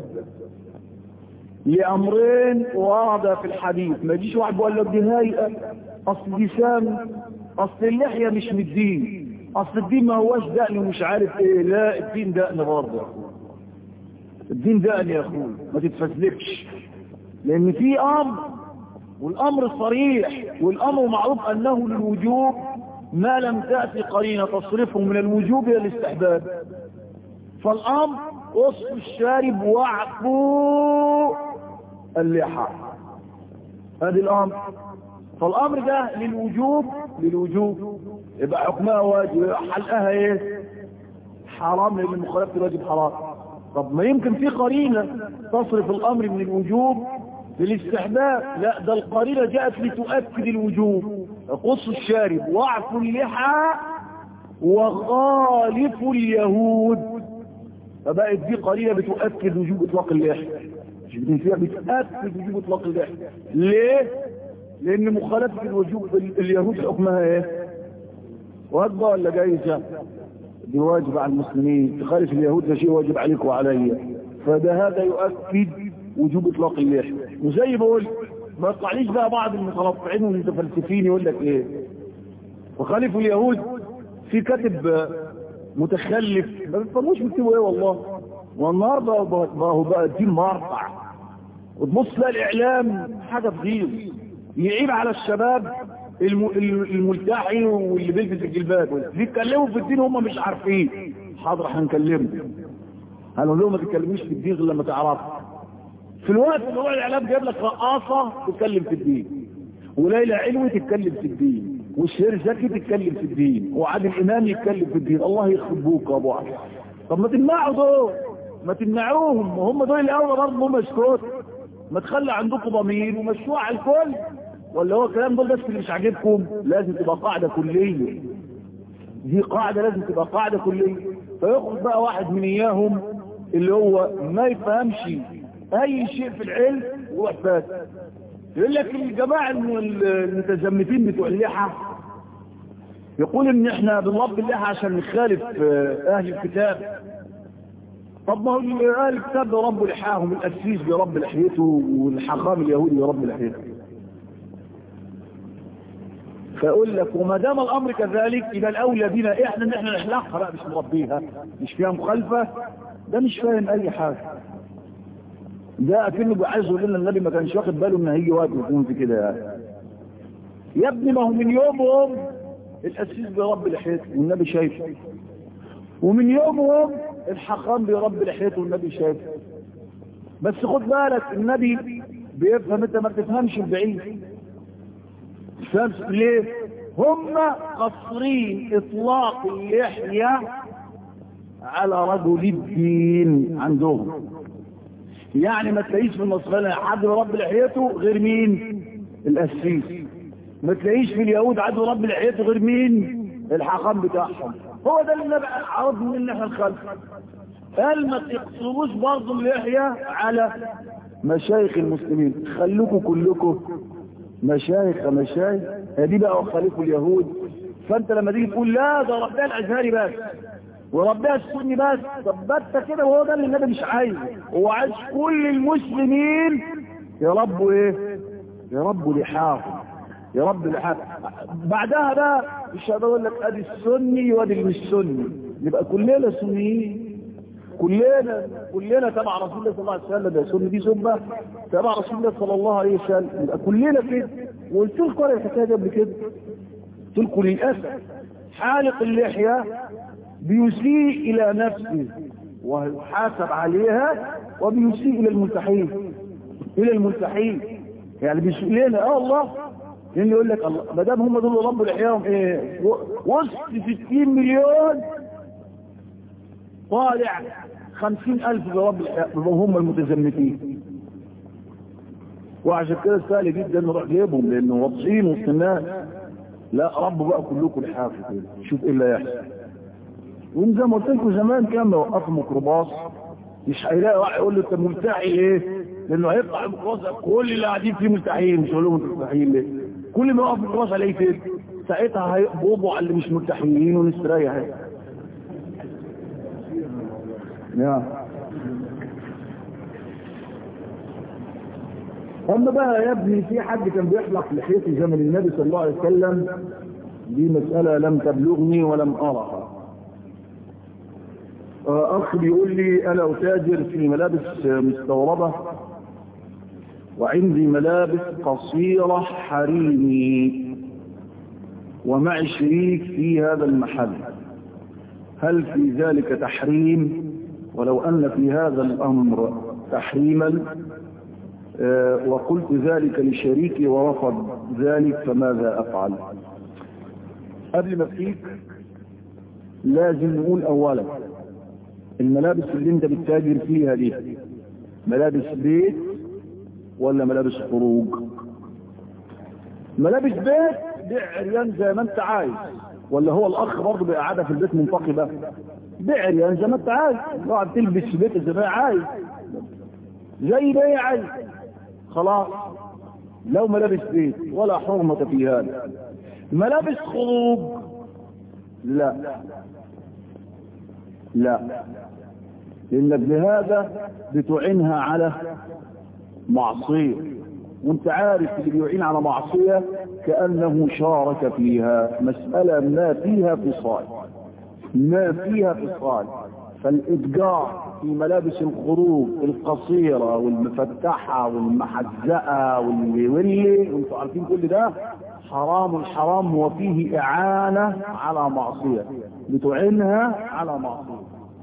لامرين ورد في الحديث ما يجيش واحد بيقول لك دي هيئة اصل لسان اصل اللحية مش من الدين اصل الدين ما هواش دقن ومش عارف ايه لا الدين دقن برضه الدين دقن يا اخوي ما تتفزلكش لان في امر والامر صريح والامر معروف انه للوجوب ما لم تأتي قرينة تصرفه من الوجوب الى الاستحباب فالامر قص الشارب واعفو اللحى هذه الامر فالامر ده للوجوب للوجوب يبقى حكمها واجب حلقها ايه حرام لان مخالفه الواجب حرام طب ما يمكن في قرينه تصرف الامر من الوجوب للاستحباب لا ده القرينه جاءت لتؤكد الوجوب قص الشارب واعفوا اللحى وخالف اليهود فبقت دي قرينه بتؤكد وجوب اطلاق اللحى مش فيها بتأكد وجوب اطلاق اللحى ليه لان مخالفه الوجوب اليهود حكمها ايه واجبه ولا جايزه دي واجب على المسلمين تخالف اليهود ده شيء واجب عليك وعليا فده هذا يؤكد وجوب اطلاق اللحى وزي ما قلت ما يطلعليش بقى بعض المتنطعين والمتفلسفين يقول لك ايه وخالف اليهود في كاتب متخلف ما بيفهموش بيكتبوا ايه والله والنهارده بقى هو بقى الدين مرفع وتبص تلاقي الاعلام حاجه تغيظ يعيب على الشباب الملتحي واللي بيلبس الجلباب بيتكلموا في الدين هم مش عارفين حاضر هنكلمهم هنقول لهم ما تتكلموش في الدين غير لما تعرفوا في الوقت اللي هو الاعلام جايب لك رقاصه تتكلم في الدين وليلى علوي تتكلم في الدين والشهير زكي تتكلم في الدين وعادل امام يتكلم في الدين الله يخربوك يا ابو علي طب ما تمنعوا دول ما تمنعوهم وهم دول الاول برضه هم يسكتوا ما تخلي عندكم ضمير ومشروع على الكل ولا هو الكلام دول بس اللي مش عاجبكم لازم تبقى قاعدة كلية دي قاعدة لازم تبقى قاعدة كلية فيخرج بقى واحد من اياهم اللي هو ما يفهمش اي شيء في العلم ويروح فات يقول لك الجماعة المتزمتين بتوع اللحى يقول ان احنا بنربي اللحى عشان نخالف اهل الكتاب طب ما هو اهل الكتاب بيربوا لحاهم القسيس بيربي لحيته والحاخام اليهودي بيربي لحيته فاقول لك وما دام الامر كذلك يبقى الاولى بنا احنا ان احنا نحلقها بقى مش نربيها مش فيها مخالفه ده مش فاهم اي حاجه ده اكنه عايز يقول لنا النبي ما كانش واخد باله ان هيجي وقت يكون في كده يعني يا ابني ما هو من يومهم القسيس بيربي لحيته والنبي شايفه ومن يومهم الحقام بيربي لحيته والنبي شايفه بس خد بالك النبي بيفهم انت ما بتفهمش البعيد فهمت ليه هم قصرين اطلاق اللحية على رجل الدين عندهم يعني ما تلاقيش في النصرانية حد رب لحيته غير مين القسيس ما تلاقيش في اليهود عدو رب لحيته غير مين الحاخام بتاعهم هو ده اللي بقى عرض ان احنا نخلف قال ما تقصروش برضه اللحية على مشايخ المسلمين خلوكم كلكم مشايخ مشايخ دي بقى وخليفوا اليهود فانت لما تيجي تقول لا ده ربنا الازهري بس وربنا السني بس طب بس كده وهو ده اللي النبي مش عايزه هو عايز كل المسلمين يربوا ايه يربوا لحاهم يربوا لحاهم بعدها بقى مش هقول لك ادي السني وادي اللي مش سني يبقى كلنا سنيين كلنا كلنا تبع رسول الله صلى الله عليه وسلم يا سنة دي سنة تبع رسول الله صلى الله عليه وسلم يبقى كلنا كده وقلت لكم انا الحكايه دي قبل كده قلت لكم للاسف حالق اللحيه بيسيء الى نفسه ويحاسب عليها وبيسيء الى الملتحين الى الملتحين يعني بيسيء لنا اه الله لان يقول لك الله ما دام هم دول ربوا لحياهم ايه وسط 60 مليون طالع خمسين ألف برب هم المتزمتين وعشان كده سهل جدا نروح جايبهم لأنه واضحين وسط الناس لا ربوا بقى كلكم لحافظ شوف ايه اللي هيحصل وان زي ما قلت لكم زمان كان لو وقفوا ميكروباص مش هيلاقي واحد يقول له انت ملتحي ليه؟ لانه هيطلع الميكروباص كل اللي قاعدين فيه ملتحيين مش هقول لهم انتوا ملتحيين ليه؟ كل ما يقف الميكروباص هلاقيه فين؟ ساعتها هيقبضوا على اللي مش ملتحيين ونستريح نعم أما بقى يا ابني في حد كان بيحلق لحيته زمن النبي صلى الله عليه وسلم دي مسألة لم تبلغني ولم أرها أخ بيقول لي أنا أتاجر في ملابس مستوردة وعندي ملابس قصيرة حريمي ومعي شريك في هذا المحل هل في ذلك تحريم ولو أن في هذا الأمر تحريما آه، وقلت ذلك لشريكي ورفض ذلك فماذا أفعل قبل ما فيك لازم نقول أولا الملابس اللي انت بتتاجر فيها دي ملابس بيت ولا ملابس خروج ملابس بيت بيع عريان زي ما انت عايز ولا هو الاخ برضه بيبقى قاعده في البيت منتقبه بيع عريان زي ما انت عايز تقعد تلبس في بيتك زي ما هي عايز زي ما هي عايز خلاص لو ملابس بيت ولا حرمة في هذا ملابس خروج لا لا لانك بهذا بتعينها على معصية وانت عارف اللي بيعين على معصية كأنه شارك فيها مسألة ما فيها فصال ما فيها فصال فالإتجار في ملابس الخروج القصيرة والمفتحة والمحزقة واللي واللي وانتوا عارفين كل ده حرام الحرام وفيه إعانة على معصية بتعينها على معصية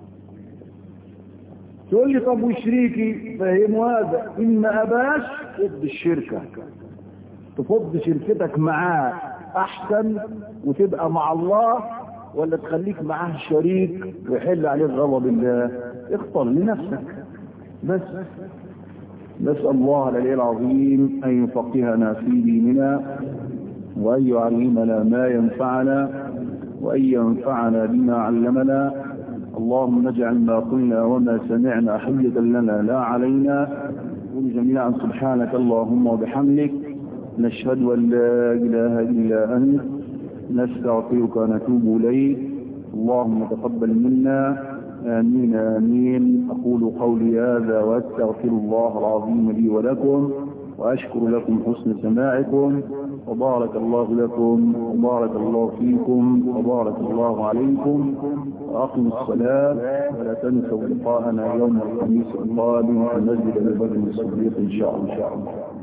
تقول لي طب وشريكي فهم هذا إن ما أباش فض الشركة تفض شركتك معاه أحسن وتبقى مع الله ولا تخليك معاه شريك ويحل عليك غضب الله اختار لنفسك بس نسأل الله العلي العظيم أن يفقهنا في ديننا وأن يعلمنا ما ينفعنا وأن ينفعنا بما علمنا اللهم نجعل ما قلنا وما سمعنا حجة لنا لا علينا قل جميعا سبحانك اللهم وبحمدك نشهد أن لا إله إلا أنت نستغفرك ونتوب إليك اللهم تقبل منا آمين آمين أقول قولي هذا وأستغفر الله العظيم لي ولكم وأشكر لكم حسن سماعكم وبارك الله لكم وبارك الله فيكم وبارك الله عليكم وأقم الصلاة ولا تنسوا لقاءنا يوم الخميس القادم في مسجد البدر الصديق إن شاء الله